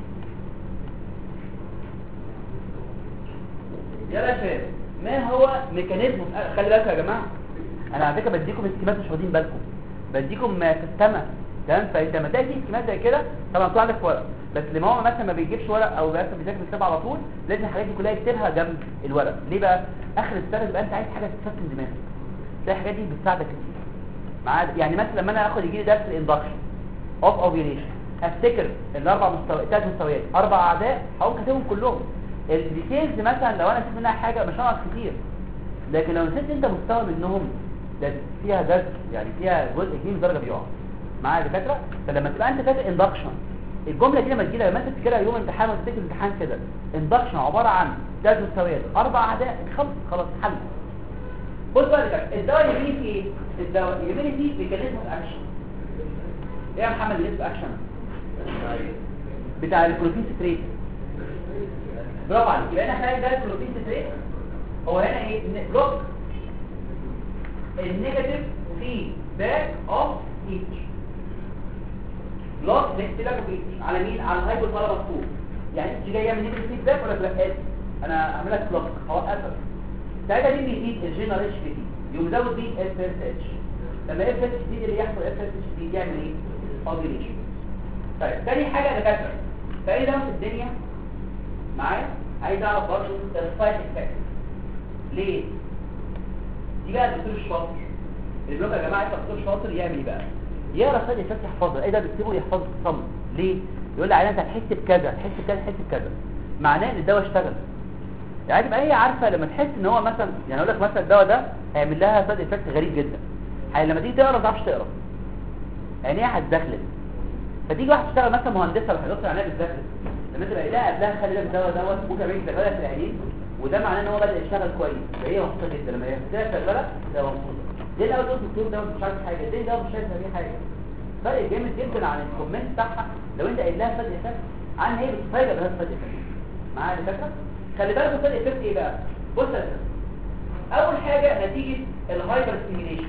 Speaker 2: يلا يا شباب ما هو ميكانيزم خلي بالكم يا جماعه انا على فكره بديكم اسكيمات مش واخدين بالكم بديكم سيستما تمام فانت لما تلاقي اسكيمات زي كده طبعا طلع عندك ورق بس اللي هو مثلا ما بيجيبش ورق او مثلا بيذاكر الكتاب على طول لازم الحاجات دي كلها يكتبها جنب الورق ليه بقى اخر السنه يبقى انت عايز حاجه تسكن دماغك تلاقي الحاجات دي بتساعدك كتير مع يعني مثلا لما انا اخد يجي لي درس الاندكشن اوف اوفيليشن افتكر الاربع مستويات ثلاث مستويات اربع اعداء هقوم كاتبهم كلهم الديتيلز مثلا لو انا نسيت منها حاجه مش هنقص كتير لكن لو نسيت انت مستوى منهم ده فيها جزء يعني فيها جزء كبير من الدرجه بيقع معايا يا دكاتره فلما تبقى انت فاكر اندكشن الجمله دي لما تجي لما انت تفتكرها يوم امتحان وتفتكر امتحان كده اندكشن عباره عن ثلاث مستويات اربع اعداء خلص خلاص حل بص بقى يا دكاتره الدواء يميل في ايه الدواء يميل في ميكانيزم اكشن ايه يا محمد اللي اسمه اكشن بتاع البروتين ستريت برافو عليك يبقى احنا هنلاقي ده البروتين ستريت هو هنا ايه بلوك النيجاتيف فيدباك اوف ايتش بلوك فيدباك اوف ايتش على مين على الهايبوثالاموس فوق يعني انت جايه من نيجاتيف فيدباك ولا بلاك انا هعمل لك بلوك هوقفك ساعتها مين بيزيد الجنرال اتش بي يقوم يزود بيه اف اس اتش لما اف اس اتش اللي يحصل اف اس اتش دي يعمل ايه اوفيليشن طيب تاني حاجه يا دكاتره فايه ده في الدنيا معايا عايز اعرف برضه السايد افكت ليه دي بقى الدكتور الشاطر اللي بيقول يا جماعه انت دكتور شاطر يعمل ايه بقى يقرا سايد افكت يحفظها ايه ده بيكتبه يحفظه صم ليه يقول لي عيان انت هتحس بكذا هتحس بكذا هتحس بكذا معناه ان الدواء اشتغل يعني تبقى هي عارفه لما تحس ان هو مثلا يعني اقول لك مثلا الدواء ده هيعمل لها سايد افكت غريب جدا هي لما تيجي تقرا ما تعرفش تقرا يعني هي هتدخل فتيجي واحد تشتغل مثلا مهندسه ولا دكتور عنايه بتذاكر لما انت بقى لها قبلها خلي بالك الدواء دوت ممكن يعمل لك في العينين وده معناه ان هو بدا يشتغل كويس فهي مبسوطه جدا لما هي كده شغاله ده مبسوطه ليه الاول تقول الدكتور ده مش عارف حاجه ليه ده مش شايف اي حاجه فرق جامد جدا عن الكومنت بتاعها لو انت قايل لها فاد افكت عن هي بتتفاجئ بهذا الفاد افكت معايا الفكره خلي بالك الفاد افكت ايه بقى بص يا سيدي. اول حاجه نتيجه الهايبر ستيميليشن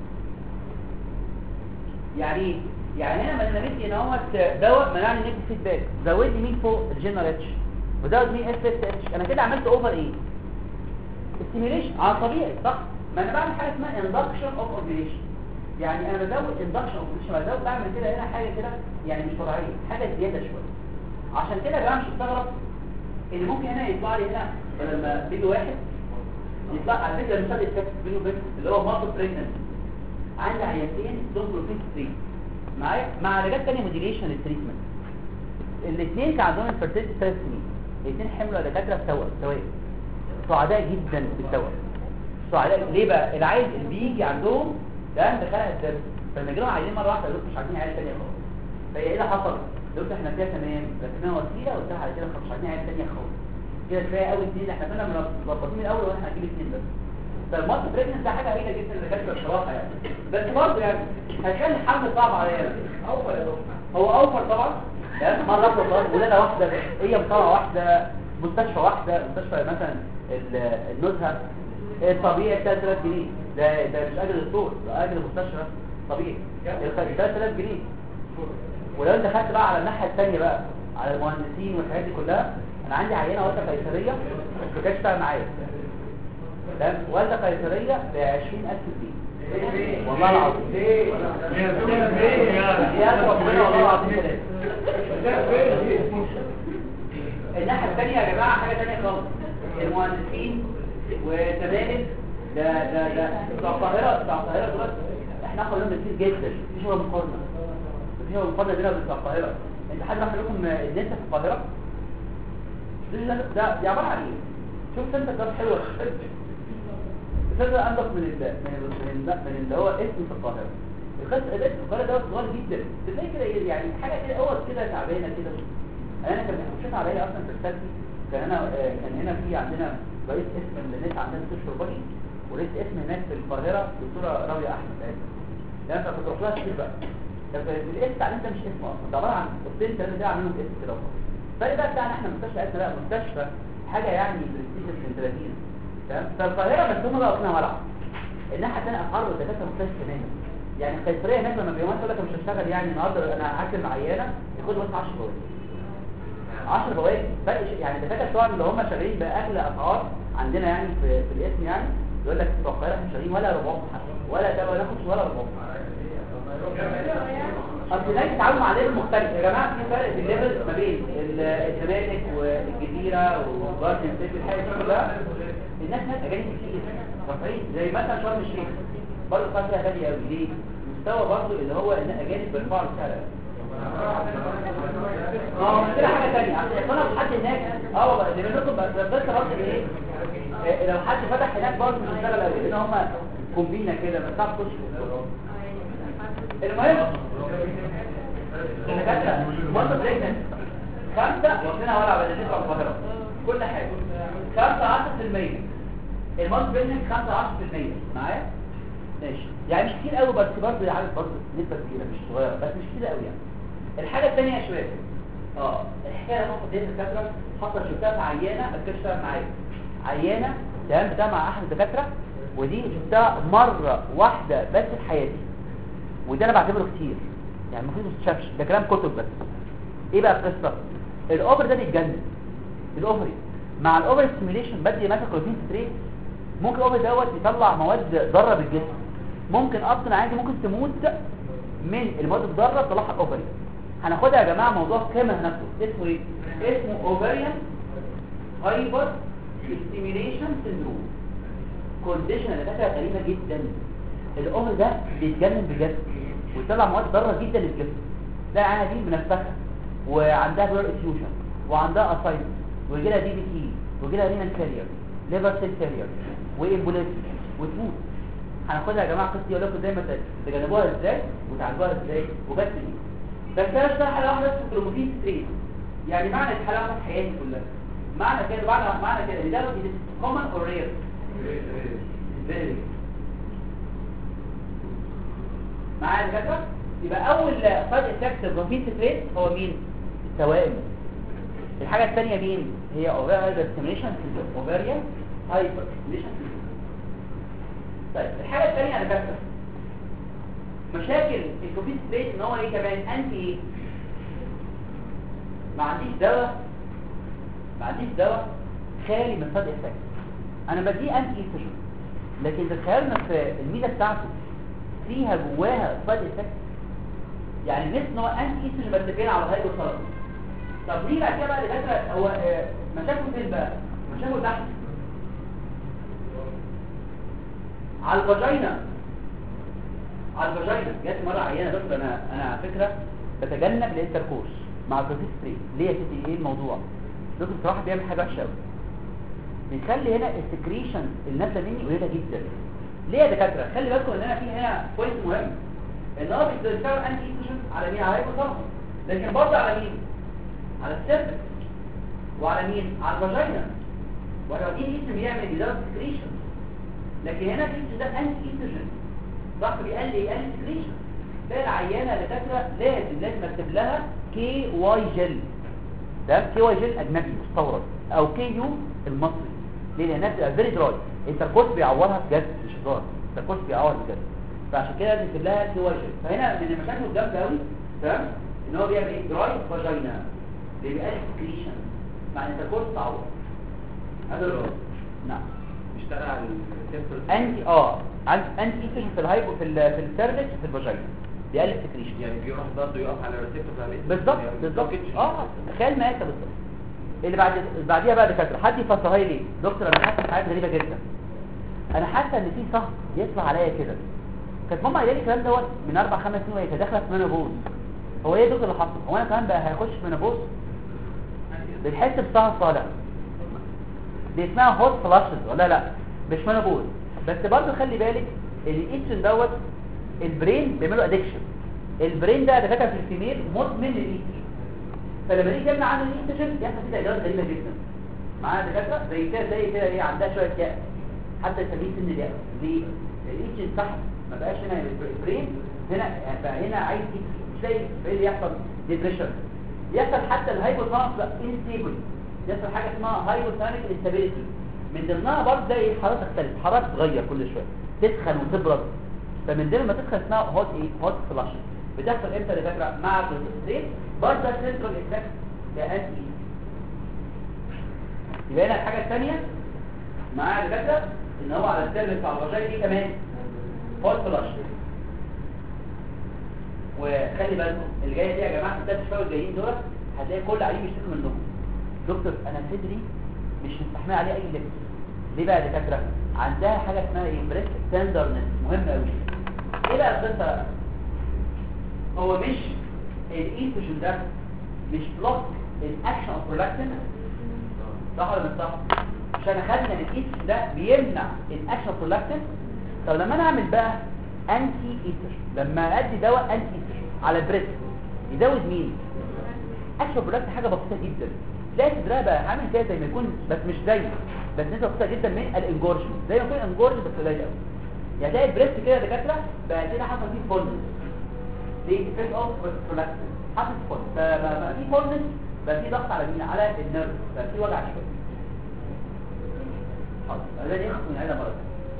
Speaker 2: يعني ايه يعني انا لما نمت هنا اهوت دواء منعني نيجاتيف فيدباك زود لي مين فوق الجنرال اتش وزود مين اس اس اتش انا كده عملت اوفر ايه ستيميليشن على طبيعي صح ما انا بعمل حاجه اسمها اندكشن اوف اوبريشن يعني انا بزود اندكشن اوف اوبريشن بزود بعمل كده هنا حاجه كده يعني مش طبيعيه حاجه زياده شويه عشان كده يا جماعه مش مستغرب ان ممكن هنا يطلع لي هنا بدل ما بيجي واحد يطلع على فكره المثال التكست بينه وبين اللي هو ماركت بريجننت عندي عيانتين دول بروتين ستريت معايا مع علاجات ثانيه موديليشن للتريتمنت الاثنين كان عندهم الفيرتيلتي ثلاث سنين الاثنين حملوا دكاتره سوا سوا سعداء جدا بالدواء سعداء ليه بقى العيل اللي بيجي عندهم ده ده خلق الدم فلما يجي لهم عيلين مره واحده يقولوا مش عايزين عيال ثانيه خالص فهي ايه اللي حصل قلت احنا كده تمام ركبنا وسيله قلت على كده مش عايزين عيال ثانيه خالص كده كفايه قوي اثنين احنا كنا مظبطين من الاول واحنا هنجيب اثنين بس فالماتش بريجننت ده حاجه غريبه جدا للدكاتره بصراحه يعني بس برضه يعني هيخلي الحمل صعب عليا اوفر يا دكتور هو اوفر طبعا تمام مره واحده خالص ولاده واحده هي مطلعه واحده مستشفى واحده مستشفى مثلا ال- النزهه الطبيعي 3000 جنيه ده ده مش اجر الدكتور ده اجر المستشفى طبيعي 3000 جنيه ولو انت خدت بقى على الناحيه الثانيه بقى على المهندسين والحاجات دي كلها انا عندي عينه والده قيصريه ما كانتش تشتغل معايا تمام والده قيصريه ب 20000 جنيه والله العظيم يا ربنا والله العظيم الناحيه الثانيه يا جماعه حاجه ثانيه خالص المهندسين وتمالك ده ده ده بتوع القاهره بتوع القاهره دول احنا اخد منهم كتير جدا مفيش ولا مقارنه مفيش ولا مقارنه بينا وبين بتوع القاهره انت حد راح لكم الناس في القاهره ده ده دي عباره عن ايه شوف انت ده حلو الفكره انضف من ال من ال من, ال من اللي هو اسم في القاهره الخط الاسم في القاهره ده صغير جدا تلاقي كده إيه يعني حاجه كده اول كده تعبانه كده انا كان بيخش عليا اصلا في السلفي كان انا آه، كان هنا في عندنا رئيس اسم الناس عندنا مستشفى بني ورئيس اسم هناك في القاهره دكتوره راويه احمد قال ده انت كنت رحت لها كتير بقى ده الاسم بتاع انت مش اسم اصلا ده عباره عن اوضتين ثلاثه ده عاملينهم اسم كده وخلاص الفرق بقى بتاعنا احنا مستشفى اسم لا مستشفى حاجه يعني برستيج من 30 تمام فالقاهره بس هم بقى واخدينها ولع الناحيه الثانيه اسعار الدكاتره مختلفه تماما يعني القيصريه هناك لما بيوم يقول لك أنا مش هشتغل يعني النهارده انا هاكل عيانه ياخد بس 10 فوائد 10 فوائد فرق شيء- يعني الدكاتره بتوع اللي هم شغالين باغلى اسعار عندنا يعني في, في الاسم يعني يقول لك بتوع القاهره احنا شغالين ولا ربعهم حتى ولا ده ولا ناخد ولا ربعهم اصل هناك التعامل مع ليفل مختلف يا جماعه في فرق في الليفل ما بين ال- الزمالك والجزيره وجاردن سيتي الحاجات دي كلها الناس هناك اجانب كتير رافعين زي مثلا شرم الشيخ برضه القاهره فيها غاليه قوي ليه؟ مستوى برضه اللي هو ان اجانب بيرفعوا السعر قوي. اه مشكلة حاجة تانية عشان يكون حد هناك اه والله اللي منكم بس بس برضه ايه إيه، لو حد فتح هناك برضه مش هيشتغل قوي لان هم كومبينة كده بس تعرف تخش المهم الدكاترة مرة بريجننت خمسة واخدينها ورقة بدل نسبة القاهرة كل حاجة خمسة عشر في المية المرة بريجننت خمسة عشر في المية معايا ماشي يعني مش كتير قوي بس برضه عارف برضه نسبة كبيرة مش صغيرة بس مش كتير قوي يعني الحاجة الثانية يا شباب اه الحكاية اللي حصلت دي الدكاترة حصلت شفتها في عيانة ما كانتش تشتغل معايا عيانة تمام بتاع مع احد الدكاترة ودي شفتها مرة واحدة بس في حياتي وده انا بعتبره كتير يعني المفروض ما تتشافش ده كلام كتب بس ايه بقى القصه الاوفر ده بيتجنن الاوفري مع الاوفر ستيميليشن بدي مثلا كروتين ستريت ممكن الاوفر دوت يطلع مواد ضاره بالجسم ممكن اصلا عادي ممكن تموت من المواد الضاره تطلعها الاوفري هناخدها يا جماعه موضوع كامل هناخده اسمه ايه اسمه اوفريان هايبر ستيميليشن سيندروم كونديشن اللي فاكره غريبه جدا الاوفر ده بيتجنن بجد ويطلع مواد ضاره جدا للجسم ده عينها دي منفخه وعندها بلور افيوجن وعندها اسايتس ويجي لها دي بي تي ويجي لها رينال فيلير ليفر سيل فيلير وامبوليزم وتموت هناخدها يا جماعه قصتي اقول لكم ازاي ما تجنبوها ازاي وتعالجوها ازاي وجت ليه بس انا اشتغل حاله واحده بس في الكروموتين ستريت يعني معنى الحاله واحده في حياتي كلها معنى كده معنى معنى كده ان ده كومن اور رير فيري معايا الفكره يبقى اول سايد افكت البروفين ستريت هو مين التوائم الحاجه الثانيه مين هي اوفيريان هايبر ستيميليشن سيندروم اوفيريان هايبر ستيميليشن سيندروم طيب الحاجه الثانيه على فكره مشاكل البروفين ستريت ان هو ايه كمان انتي ايه ما عنديش دواء ما عنديش دواء خالي من سايد افكت انا بديه انتي ايستروجين لكن تخيلنا في الميزه بتاعته فيها جواها سايد افكت يعني مثل ان هو انتي ايستروجين بس فين على الهايبوثالاموس طب ليه بعد كده بقى لفتره هو آه، مشاكله فين بقى مشاكله تحت على الفاجينا على الفاجينا جت مره عيانه بس انا انا على فكره بتجنب الانتركورس مع البروتين ستري ليه يا ستي ايه الموضوع دكتور بصراحه بيعمل حاجه وحشه قوي بيخلي هنا السكريشن اللي نازله مني قليله جدا ليه يا دكاتره خلي بالكم ان انا في هنا بوينت مهم ان هو بيشتغل انتي ايستروجين على مين على الهايبوثالاموس لكن برضه على مين على السيرفكس وعلى مين على الفاجينا والروتين ايستروجين بيعمل بيزود سكريشن لكن هنا في ده انتي ايستروجين ضغط بيقلل يقلل سكريشن ده العيانه دكاتره لازم لازم اكتب لها كي واي جل ده كي واي جل اجنبي مستورد او كي يو المصري ليه لانها بتبقى فيري دراي التركوز بيعورها بجد مش هزار التركوز بيعور بجد فعشان كده لازم نكتب لها كي واي جل فهنا من المشاكل الجامده قوي تمام ان هو بيعمل ايه دراي فاجينا بيقلل سكريشن مع ان التركوز تعور هذا الرد. نعم
Speaker 4: بيشتغل على الريسبتور
Speaker 2: انتي اه عند انتي ايستروجين في الهايبو في ال في السيرفكس في الفاجينا بيقلل سكريشن
Speaker 4: يعني بيروح برضه يقف على الريسبتور بتاع الإيد.
Speaker 2: بالظبط
Speaker 4: يعني
Speaker 2: بالظبط
Speaker 4: blockage.
Speaker 2: اه تخيل ما انت بالظبط اللي بعد اللي بعديها بقى دكاتره حد يفسرها لي ليه دكتور انا حاسس حاجات غريبه جدا انا حاسه ان في صهد يطلع عليا كده كانت ماما قايله لي الكلام دوت من اربع خمس سنين وهي كانت داخله في مينوبوز هو ايه يا دكتور اللي حصل هو انا كمان بقى هيخش في مينوبوز بتحس بصهد طالع دي اسمها هوت فلاشز ولا لا مش مينوبوز بس برضه خلي بالك ان الايتشن دوت البرين بيعملوا ادكشن البرين ده دكاتره في الفيميل مدمن للايتشن فلما نيجي نمنع عنه الايستروجين يحصل فيه تغيرات غريبه جدا معانا دكاتره زي كده زي كده ايه عندها شويه يأس حتى يسميه سن اليأس ليه؟ الايستروجين سحب ما بقاش هنا البرين هنا بقى هنا عايز ايستروجين مش لاقي ايه اللي يحصل ديبريشن يحصل حتى الهايبوثالاموس بقى انستيبل يحصل حاجه اسمها هايبوثالاميك انستابيليتي من ضمنها برضه زي الحراره تختلف الحراره تتغير كل شويه تسخن وتبرد فمن ضمن ما تسخن اسمها هوت ايه هوت فلاش بتحصل امتى يا دكاتره مع الكوليسترول برضه سنترال افكت لانتي يبقى هنا الحاجه الثانيه مع دكاتره ان هو على السيرفس بتاع الغشاء دي كمان هوت فلاش وخلي بالكم اللي جايه دي يا جماعه الثلاث شهور الجايين دول هتلاقي كل عيل بيشتكي منهم دكتور انا صدري مش مستحمل عليه اي لبس ليه بقى يا دكاتره عندها حاجه اسمها ايه بريست تندرنس مهمه قوي ايه بقى القصه هو مش الايستروجين ده مش بلوك الاكشن اوف برولاكتين صح ولا مش صح عشان اخدنا ان الايستروجين ده بيمنع الاكشن اوف برولاكتين طب لما انا اعمل بقى انتي ايستروجين لما ادي دواء انتي ايستروجين على البريست يزود مين اكشن برولاكتين حاجه بسيطه جدا تلاقي صدرها بقى عامل كده زي ما يكون بس مش زي بس نسبه بسيطه جدا من الانجورجمنت زي ما يكون انجورج بس قليل قوي يعني تلاقي البريست كده يا دكاتره بقى كده حصل فيه فولنس دي افكت اوف برولاكتين حصل فولنس بقى بقى في فولنس بقى في ضغط على مين على النيرف بقى في وجع شويه حاضر ده دي من هذا مرض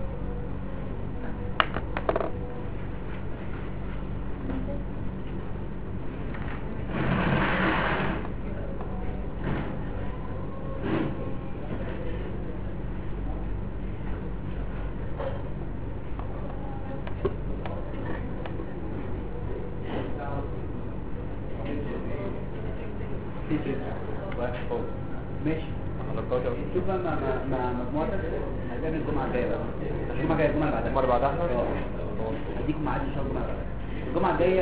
Speaker 2: ماشي شوف بقى مع مع- مع مجموعتك هتقابل الجمعه الجايه بقى الجمعه الجايه الجمعه اللي بعدها
Speaker 1: المرة بعدها
Speaker 2: اه اديكم ميعاد ان شاء الله الجمعه اللي بعدها الجمعه الجايه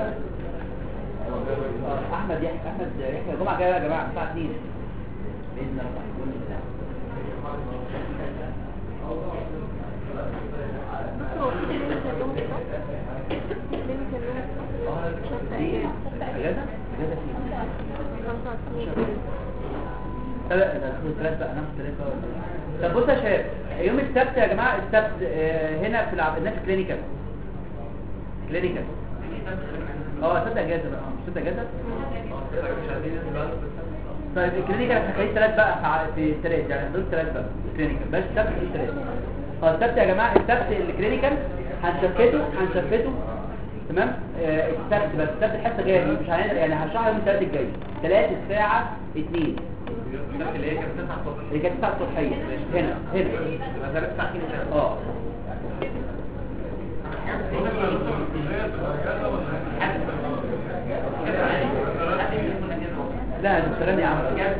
Speaker 2: آه، احمد يحيى احمد يحيى الجمعه الجايه يا جماعه الساعه 2 باذن الله بإذن الله. دي اجازه اجازه فين لا لا ده ناخد ثلاث بقى ناخد ثلاث بقى ولا إيه؟ طب بصوا يا شباب يوم السبت يا جماعه السبت آه، هنا في الع... الناس كلينيكال كلينيكال اه السبت اجازه بقى آه، مش السبت اجازه
Speaker 4: مش عايزين نسمع
Speaker 2: طيب الكلينيكال احنا خلينا ثلاث بقى في- في الثلاث يعني دول ثلاث بقى كلينيكال بس السبت في الثلاث اه السبت يا جماعه السبت الكلينيكال هنشفته هنشفته تمام آه السبت بس السبت الحصه الجايه دي مش هنقدر يعني هشرحها يوم الثلاث الجاي 3 الساعه 2
Speaker 4: اللي هي كانت 9 الصبح
Speaker 2: اللي كانت الساعه الصبحيه هنا هنا
Speaker 4: يبقى 3 ساعات كده
Speaker 2: اه لا ده سلام يا عم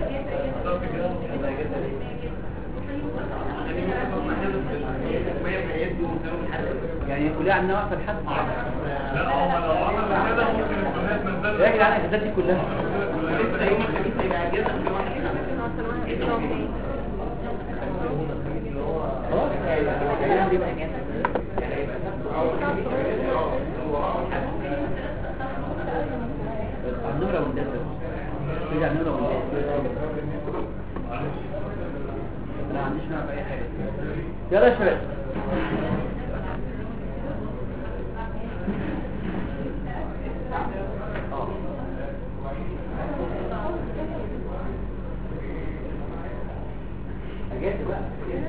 Speaker 2: يعني الكلية عندنا واقفة لحد
Speaker 3: لا هو لو عمل كده ممكن الكليات ما تنزلش
Speaker 2: يا جدعان الحاجات دي كلها خلاص الأيام دي بقى النمرة ممتازة ترجع النمرة ممتازة انا ما عنديش مانع في اي حاجة يلا يا شباب اه اجازة بقى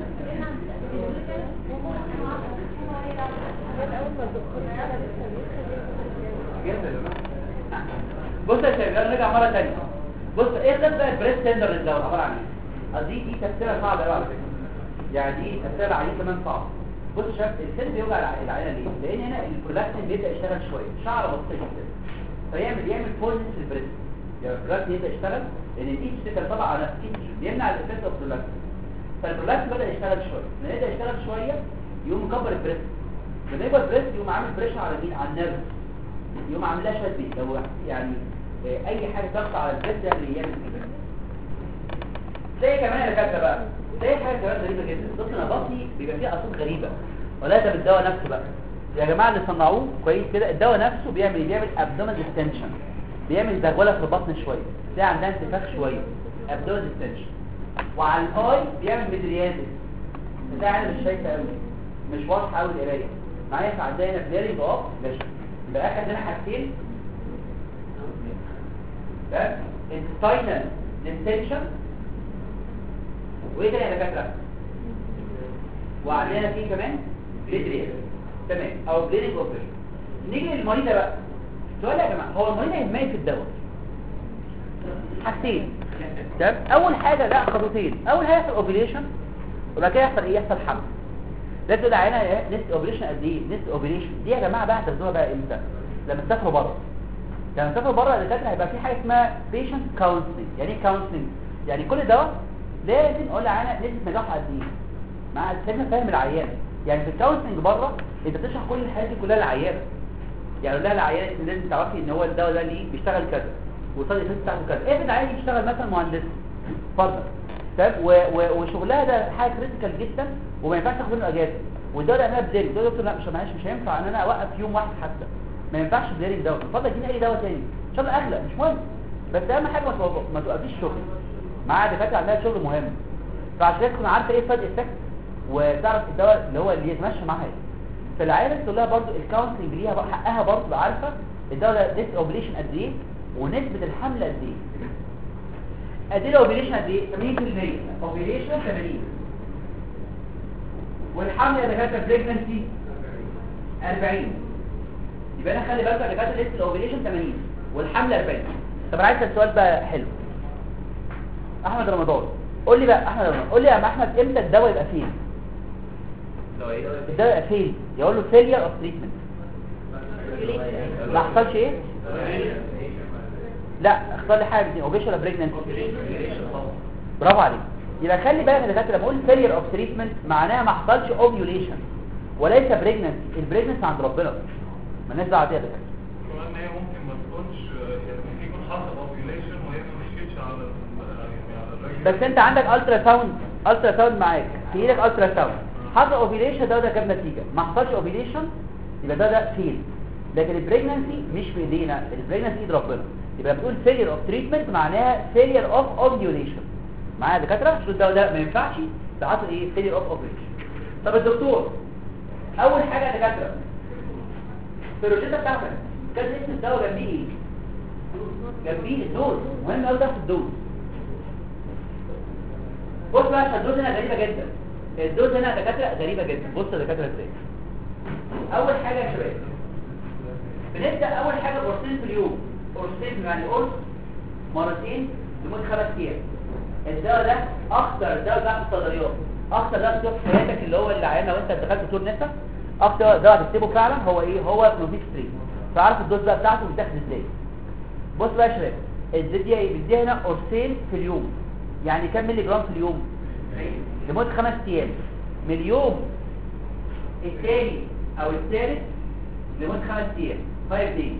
Speaker 2: اجازة يا جماعة بص يا شباب نرجع مرة تانية بص ايه قصة البريست تندر اللي عبارة عن ايه؟ دي دي تفسيرها صعبة قوي على فكرة يعني دي تفسيرها عليه كمان صعب بص يا شباب السن بيوجع الع- العينة ليه؟ لان هنا البرولاكتين بيبدأ يشتغل شوية شعر بسيط جدا فيعمل يعمل فولنس في البريست يعني البرولاكتين يبدأ يشتغل لان الايتش ده طبعا على الايتش بيمنع الافكت اوف البرولاكتين فالبرولاكتين بدأ يشتغل شوية لما يبدأ يشتغل شوية يقوم مكبر البريست لما يكبر البريست يقوم عامل بريشر على مين؟ على النيرف يقوم عامل لها شوية بيت لو يعني آه، اي حاجة ضغط على البريست يعني يعمل كده تلاقي كمان يا دكاتره بقى تلاقي حاجه كمان غريبه جدا بص انا بطني بيبقى فيه اصوات غريبه ولا ده بالدواء نفسه بقى يا جماعه اللي صنعوه كويس كده الدواء نفسه بيعمل إيه؟ بيعمل ابدومين ديستنشن بيعمل زغوله في البطن شويه تلاقي عندها انتفاخ شويه ابدومين ديستنشن وعلى الاي بيعمل مدريازس تلاقي انا مش شايفه قوي مش واضحه قوي القرايه معايا فعندنا هنا بليرنج اوف ماشي يبقى اخر عندنا حاجتين ده intestinal distension وايه تاني يا دكاتره وعندنا فيه كمان بليدريال تمام او بليدنج اوبريشن نيجي للمريضه بقى سؤال يا جماعه هو المريضه يهمها في الدواء حاجتين تمام اول حاجه لا خطوتين اول حاجه يحصل اوبريشن وبعد كده يحصل ايه يحصل حمل ده تقول علينا نسبه اوبريشن قد ايه نسبه اوبريشن دي يا جماعه بقى هتاخدوها بقى امتى لما تسافروا بره لما تسافروا بره الدكاتره هيبقى في حاجه اسمها بيشنت كونسلنج يعني ايه كونسلنج يعني كل دواء لازم اقول على نسبه نجاحه قد ايه مع لازم فاهم العيان يعني في الكونسلنج بره انت بتشرح كل الحاجات دي كلها للعيانه يعني قول لها العيان انت لازم تعرفي ان هو الدواء ده ليه بيشتغل كذا وصل الاساس بتاعته كذا افرض عايز يشتغل مثلا مهندس اتفضل طيب و- و- وشغلها ده حاجه كريتيكال جدا وما ينفعش تاخد منه اجازه والدواء ده اعملها بليرنج ده دكتور لا مش معلش مش هينفع ان انا اوقف يوم واحد حتى ما ينفعش بليرنج دواء اتفضل اديني اي دواء تاني ان شاء الله اغلى مش مهم بس اهم حاجه ما توقف- ما توقفيش شغل معاها دكاتره عندها شغل مهم فعشان كده تكون عارفه ايه السايد افكت وتعرف الدواء اللي هو اللي يتمشى معاها ايه فالعيال تقول لها برضو الكونسلنج ليها بقى حقها برضو تبقى عارفه الدواء ده نسبه اوبريشن قد ايه ونسبه الحمل قد ايه قد ايه الاوبريشن قد ايه 80% اوبريشن 80 والحمل يا دكاتره بريجنسي 40 يبقى انا خلي بالك يا دكاتره لسه الاوبريشن 80 والحمل 40 طب انا عايز اسال سؤال بقى حلو احمد رمضان قول لي بقى احمد رمضان قول لي يا عم احمد امتى الدواء يبقى فين الدواء يبقى فين يقول له فيلير اوف تريتمنت ما حصلش ايه لا اختار لي حاجه دي اوبريشن ولا بريجننسي برافو عليك يبقى خلي بالك يا دكاتره لما اقول فيلير اوف تريتمنت معناها ما حصلش اوفيوليشن وليس بريجننسي البريجننسي عند ربنا مالناش دعوه بيها يا دكاتره
Speaker 3: كمان هي ممكن ما تكونش يعني ممكن يكون حصل اوفيوليشن وهي ما مشيتش على ال- يعني على الرجل
Speaker 2: بس انت عندك الترا ساوند الترا ساوند معاك في ايدك الترا ساوند حصل اوفيليشن ده ده جاب نتيجه ما حصلش اوفيليشن يبقى ده ده فيل لكن البريجننسي مش في ايدينا البريجننسي ايد ربنا يبقى بتقول فيلير اوف تريتمنت معناها فيلير اوف اوفيوليشن معايا يا دكاتره شو الدواء ده ما ينفعش ده حصل ايه فيلير اوف اوفيوليشن طب الدكتور اول حاجه يا دكاتره في الروشته بتاعتك كان اسم الدواء جنبيه ايه جنبيه الدوز مهم قوي ده في الدوز بص بقى عشان الدوز هنا غريبة جدا الدوز هنا يا دكاترة غريبة جدا بص يا دكاترة ازاي اول حاجة يا شباب بنبدأ اول حاجة قرصين في اليوم قرصين يعني قرص مرتين لمدة خمس ايام الدواء ده اخطر دواء بتاع الصيدليات اخطر دواء بتاع في حياتك اللي هو اللي عيان لو انت دخلت دكتور نسا اكتر دواء هتكتبه فعلا هو ايه هو كلوفيك ستريت فعارف الدوز بقى بتاعته بتاخد ازاي بص بقى يا شباب الزبديه ايه بتديها هنا قرصين في اليوم يعني كام مللي جرام في اليوم لمده خمس ايام من اليوم الثاني او الثالث لمده خمس ايام 5 دايز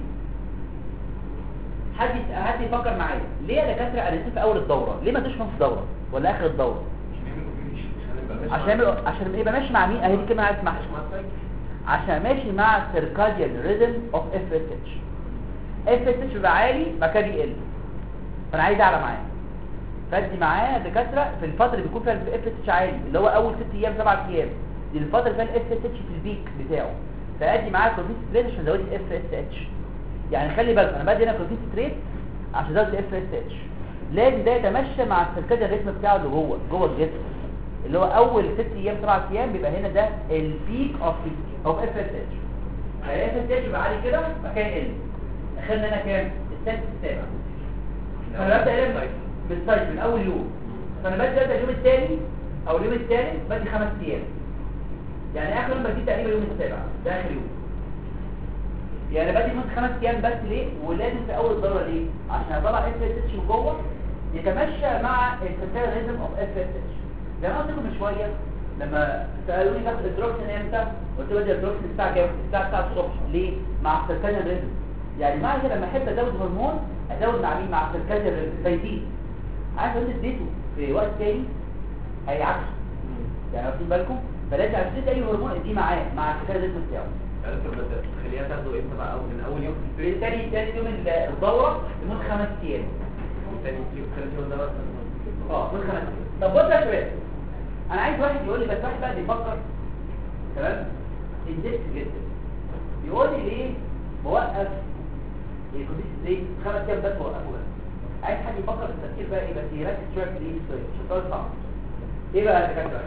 Speaker 2: حد حد يفكر معايا ليه يا دكاتره انا في اول الدوره ليه ما تدوش نص دوره ولا اخر الدوره عشان يعمل عشان يبقى ماشي مع مين اهي دي كلمه عايز اسمعها عشان ماشي مع circadian rhythm of FSH FSH بيبقى عالي مكان يقل فانا عايز اعلى معاه فادي معاه دكاتره في الفتره اللي بيكون فيها الاف اس اتش عالي اللي هو اول 6 ايام 7 ايام دي الفتره اللي فيها الاف اس اتش في البيك بتاعه فادي معاه كورتيز ستريت عشان ازود الاف اس اتش يعني خلي بالك انا بدي هنا كورتيز ستريت عشان ازود الاف اس اتش لازم ده يتمشى مع السيركاديان ريتم بتاعه اللي جوه جوه الجسم اللي هو اول 6 ايام 7 ايام بيبقى هنا ده البيك اوف اوف اف اس اتش الاف اس اتش يبقى عالي كده مكان ال اخرنا هنا كام السادس السابع فانا ببدا هنا بالسايكل من اول يوم فانا بدي ابدا اليوم الثاني او اليوم الثالث بدي خمس ايام يعني اخر يوم بدي تقريبا اليوم السابع ده اخر يوم يعني بدي مده خمس ايام بس ليه ولازم في اول الدوره ليه عشان اطلع اف اس اتش جوه يتمشى مع السيركال ريزم اوف اف اس اتش زي ما قلت لكم من شويه لما سالوني تاخد الدروكسين امتى قلت له بدي الدروكسين الساعه كام الساعه 9 الصبح ليه مع السيركال ريزم يعني معنى كده لما احب ازود هرمون ازود مع مين مع السيركال ريزم فيزيد عايز اقول اديته في وقت تاني هيعكس يعني واخدين بالكم فلازم اديت اي هرمون اديه معاه مع السيركال ريزم بتاعه
Speaker 4: يعني انت بدأت تخليها تاخده امتى بقى أو من اول يوم في الستريت
Speaker 2: تاني تاني يوم الدوره لمده خمس ايام
Speaker 4: تاني يوم ثالث يوم ده بس
Speaker 2: اه دول خمس طب بص يا شباب انا عايز واحد يقول لي بس واحد بقى بيفكر تمام اندكس جدا يقول لي ليه بوقف الكوبيس ليه خمس ايام بس بوقفه بس عايز حد يفكر في التفكير بقى ايه بس يركز شويه في الايه شويه مش هتقعد صعب ايه بقى يا دكاتره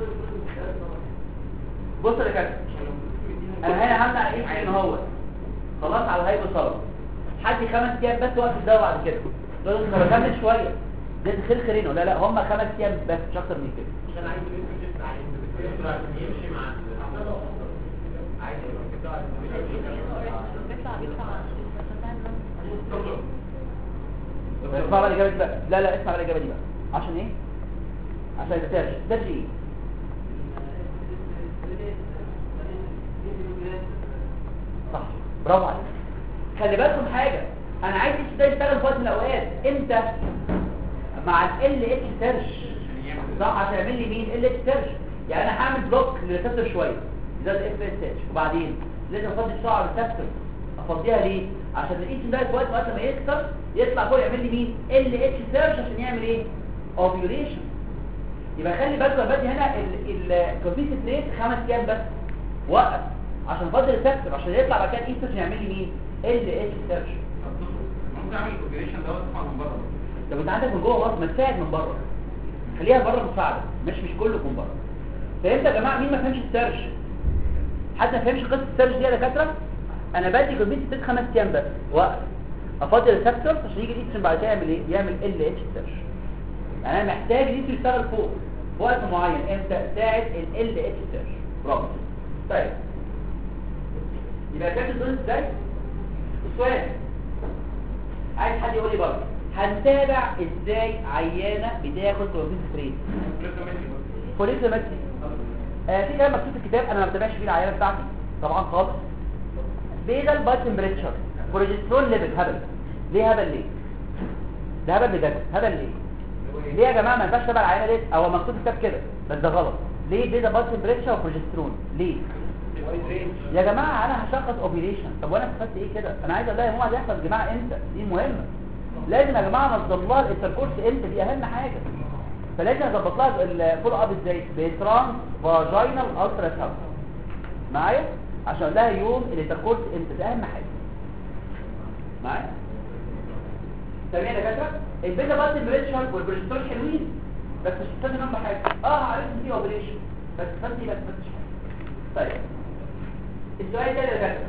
Speaker 2: بص يا دكاتره انا هنا همنع ايه ان هو خلاص على هيبه صلاه حد خمس ايام بس وقف الدواء بعد كده تقول له طب اكمل شويه ده خير خيرين لا لا هم خمس ايام بس مش اكتر من كده
Speaker 4: عشان عايز يمشي مع يمشي مع عايز
Speaker 2: اسمع بقى الاجابه دي بقى لا لا اسمع بقى الاجابه دي بقى عشان ايه عشان السيرش سيرش ايه صح برافو عليك خلي بالكم حاجه انا عايز ده يشتغل في وقت من الاوقات امتى مع ال اتش سيرش صح عشان يعمل لي مين ال اتش سيرش يعني انا هعمل بلوك للريسبتور شويه زي الاف اس اتش وبعدين لازم افضي بسرعه على الريسبتور افضيها ليه عشان الايتش ده في وقت وقت ما يكسر يطلع فوق يعمل لي مين ال اتش سيرش عشان يعمل ايه اوفيوليشن يبقى خلي بالكم بدي هنا الكوفيسيت ريت خمس ايام بس وقف عشان افضي الريسبتور عشان يطلع بعد كده الايستروجين يعمل لي مين ال اتش سيرش
Speaker 3: ممكن اعمل الاوبريشن دوت طبعا من بره
Speaker 2: لو انت عندك من جوه برضه ما تساعد من بره خليها بره مساعده مش مش كله من بره فهمت يا جماعه مين ما فهمش السيرش حد ما فهمش قصه السيرش دي يا دكاتره انا بدي كومبيت ست خمس ايام بس وقف افضل الريسبتور عشان يجي الايستروجين بعد كده يعمل ايه يعمل ال اتش سيرش يعني انا محتاج الايستروجين يشتغل فوق في وقت معين امتى ساعه ال اتش سيرش برافو طيب يبقى كانت الدوز ازاي السؤال عايز حد يقول لي برضه هنتابع ازاي عيانه بتاخد كلوفين ستريت بوليزومتري آه في كلام مكتوب في الكتاب انا ما بتابعش فيه العيانه بتاعتي طبعا خالص بيزل باي تمبريتشر بروجسترون ليفل هبل ليه هبل ليه ده هبل بجد هبل ليه ليه يا جماعه ما ينفعش تابع العيانه دي او مكتوب في الكتاب كده بس ده غلط ليه بيزل باي تمبريتشر وبروجسترون ليه يا جماعه انا هشخص اوبريشن طب وانا استفدت ايه كده انا عايز اقول لها هو هيحصل يا جماعه امتى دي مهمه لازم يا جماعه نظبط لها الانتركورس امتى دي اهم حاجه فلازم اظبط لها الفولو اب ازاي بترانس فاجينال الترا ساوند معايا عشان اقول لها يوم الانتركورس امتى ده اهم حاجه معايا تمام يا دكاتره البيتا بات بريشر والبريستول حلوين بس مش هتستنى منهم حاجه اه عرفت دي اوبريشن بس فانتي بس مش حاجه طيب السؤال ده يا دكاتره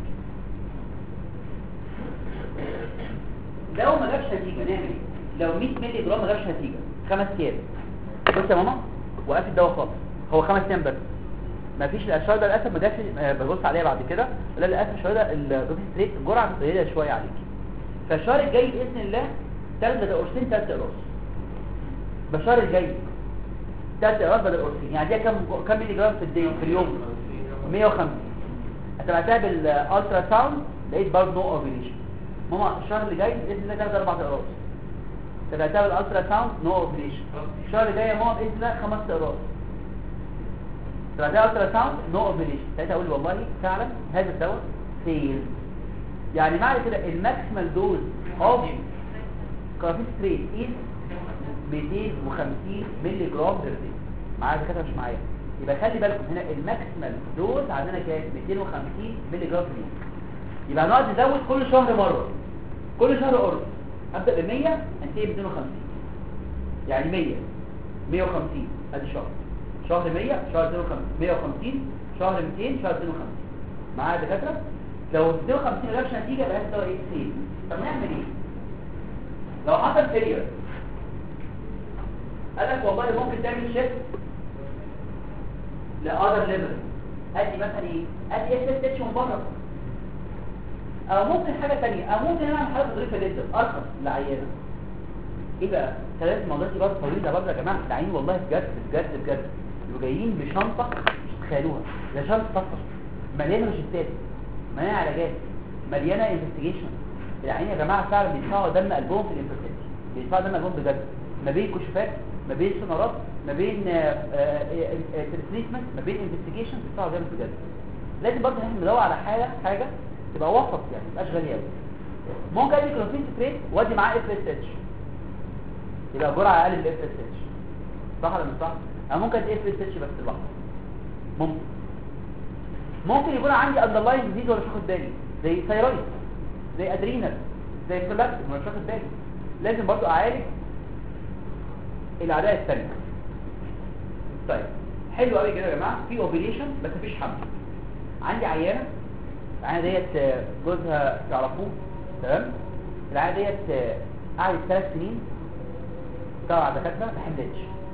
Speaker 2: لو ما جابش نتيجه نعمل ايه لو 100 مللي جرام ما جابش نتيجه خمس ايام بص يا ماما وقف الدواء خالص هو خمس ايام بس مفيش الاشهر ده للاسف ما جاش آه، ببص عليها بعد كده لا للاسف الشهر ده البروتين ستريت الجرعه قليله شويه عليك فالشهر الجاي باذن الله ثلاث قرصين ثلاث قراص بالشهر الجاي ثلاث قراص بدل قرصين يعني دي كام كام مللي جرام في الدي في اليوم 150 هتبعتها بالالترا ساوند لقيت برضه نو اوفيليشن ماما الشهر اللي جاي باذن الله ثلاث اربع قراص تبعتها بالالترا ساوند نو اوفيليشن الشهر الجاي يا ماما باذن الله خمس قراص تبعتها الترا ساوند نو اوفيليشن ساعتها اقول والله فعلا هذا الدواء فيل يعني معنى كده الماكسيمال دوز اوف كارفيستريت از 250 مللي جرام بير دي معايا دكاتره مش معايا يبقى خلي بالكم هنا الماكسيمال دوز عندنا كام 250 مللي جرام في اليوم يبقى هنقعد نزود كل شهر مره كل شهر قرص ابدا ب 100 انتهي ب 250 يعني 100 150 ادي شهر شهر 100 شهر 250 150 شهر 200 شهر 250 معايا دكاتره لو 250 ما جابش نتيجه يبقى ده ايه سيل طب نعمل ايه لو حصل فيلير قال لك والله ممكن تعمل شيفت لاذر ليفل ادي مثلا ايه ادي اس اس اتش من بره او ممكن حاجه ثانيه او ممكن انا اعمل حاجه ظريفه جدا ارخص للعيانه ايه بقى ثلاث موضوعات برضه طويله برضه يا جماعه العيانين والله بجد بجد بجد يبقوا جايين بشنطه مش تتخيلوها ده شنطه سفر مليانه روشتات مليانه علاجات مليانه انفستيجيشن العيانين يا جماعه فعلا بيدفعوا دم قلبهم في الانفستيجيشن بيدفعوا دم قلبهم بجد ما بين كشوفات ما بين سونارات ما بين تريتمنت ما بين انفستيجيشن بيدفعوا جامد بجد لازم برضه احنا ندور على حاجه حاجه تبقى وسط يعني ما تبقاش غاليه قوي ممكن ادي كلوفين ستريت وادي معاه اف اس اتش يبقى جرعه اقل من الاف اس اتش صح ولا مش صح انا ممكن ادي اف اس اتش بس لوحده ممكن ممكن يكون عندي اندرلاين ديزيز ولا مش واخد بالي زي ثايرويد زي ادرينال زي كولاكتيك ولا مش واخد بالي لازم برضو اعالج الاعداء الثانيه طيب حلو قوي كده يا جماعه في اوبريشن بس مفيش حمل عندي عيانه العيانه ديت آه، جوزها تعرفوه تمام العيانه ديت آه، قعدت ثلاث سنين طبعا دكاتره ما حملتش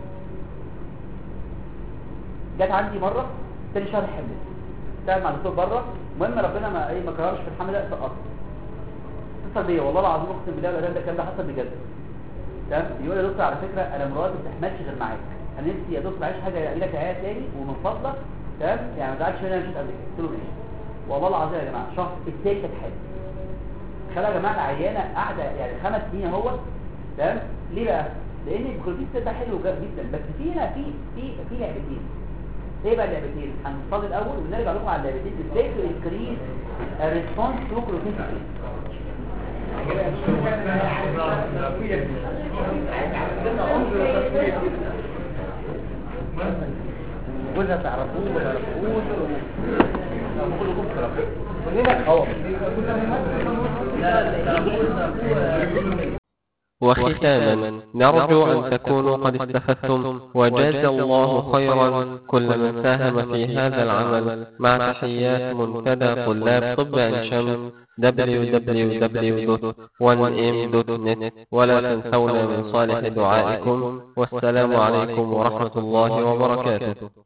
Speaker 2: جت عندي مره تاني شهر حملت تعب مع الدكتور بره المهم ربنا ما ايه ما كررش في الحمل ده سقط اتصل بيا والله العظيم اقسم بالله الادام ده الكلام ده حصل بجد تمام بيقول لي يا دكتور على فكره انا مراتي ما بتحملش غير معاك انا نفسي يا دكتور معلش حاجه الاقي لك عيال تاني ومن فضلك تمام يعني ما تزعلش مني انا مش قبل كده قلت له ماشي والله العظيم يا جماعه شهر التاني كانت حامل خلي يا جماعه العيانه قاعده يعني خمس سنين اهو تمام ليه بقى لان الكورتيزول ده حلو جدا بس في هنا في في في لعبتين ايه بقى اللعبتين هنصلي الاول ونرجع لكم على اللعبتين ازاي تو انكريز الريسبونس تو كورتيزول جوزها تعرفوه ما تعرفوش كلكم تعرفوه كلنا اه لا لا تعرفوه
Speaker 1: وختاما نرجو أن تكونوا قد استفدتم وجاز الله خيرا كل من ساهم في هذا العمل مع تحيات منتدى طلاب طب عين شمس www.1m.net ولا تنسونا من صالح دعائكم والسلام عليكم ورحمة الله وبركاته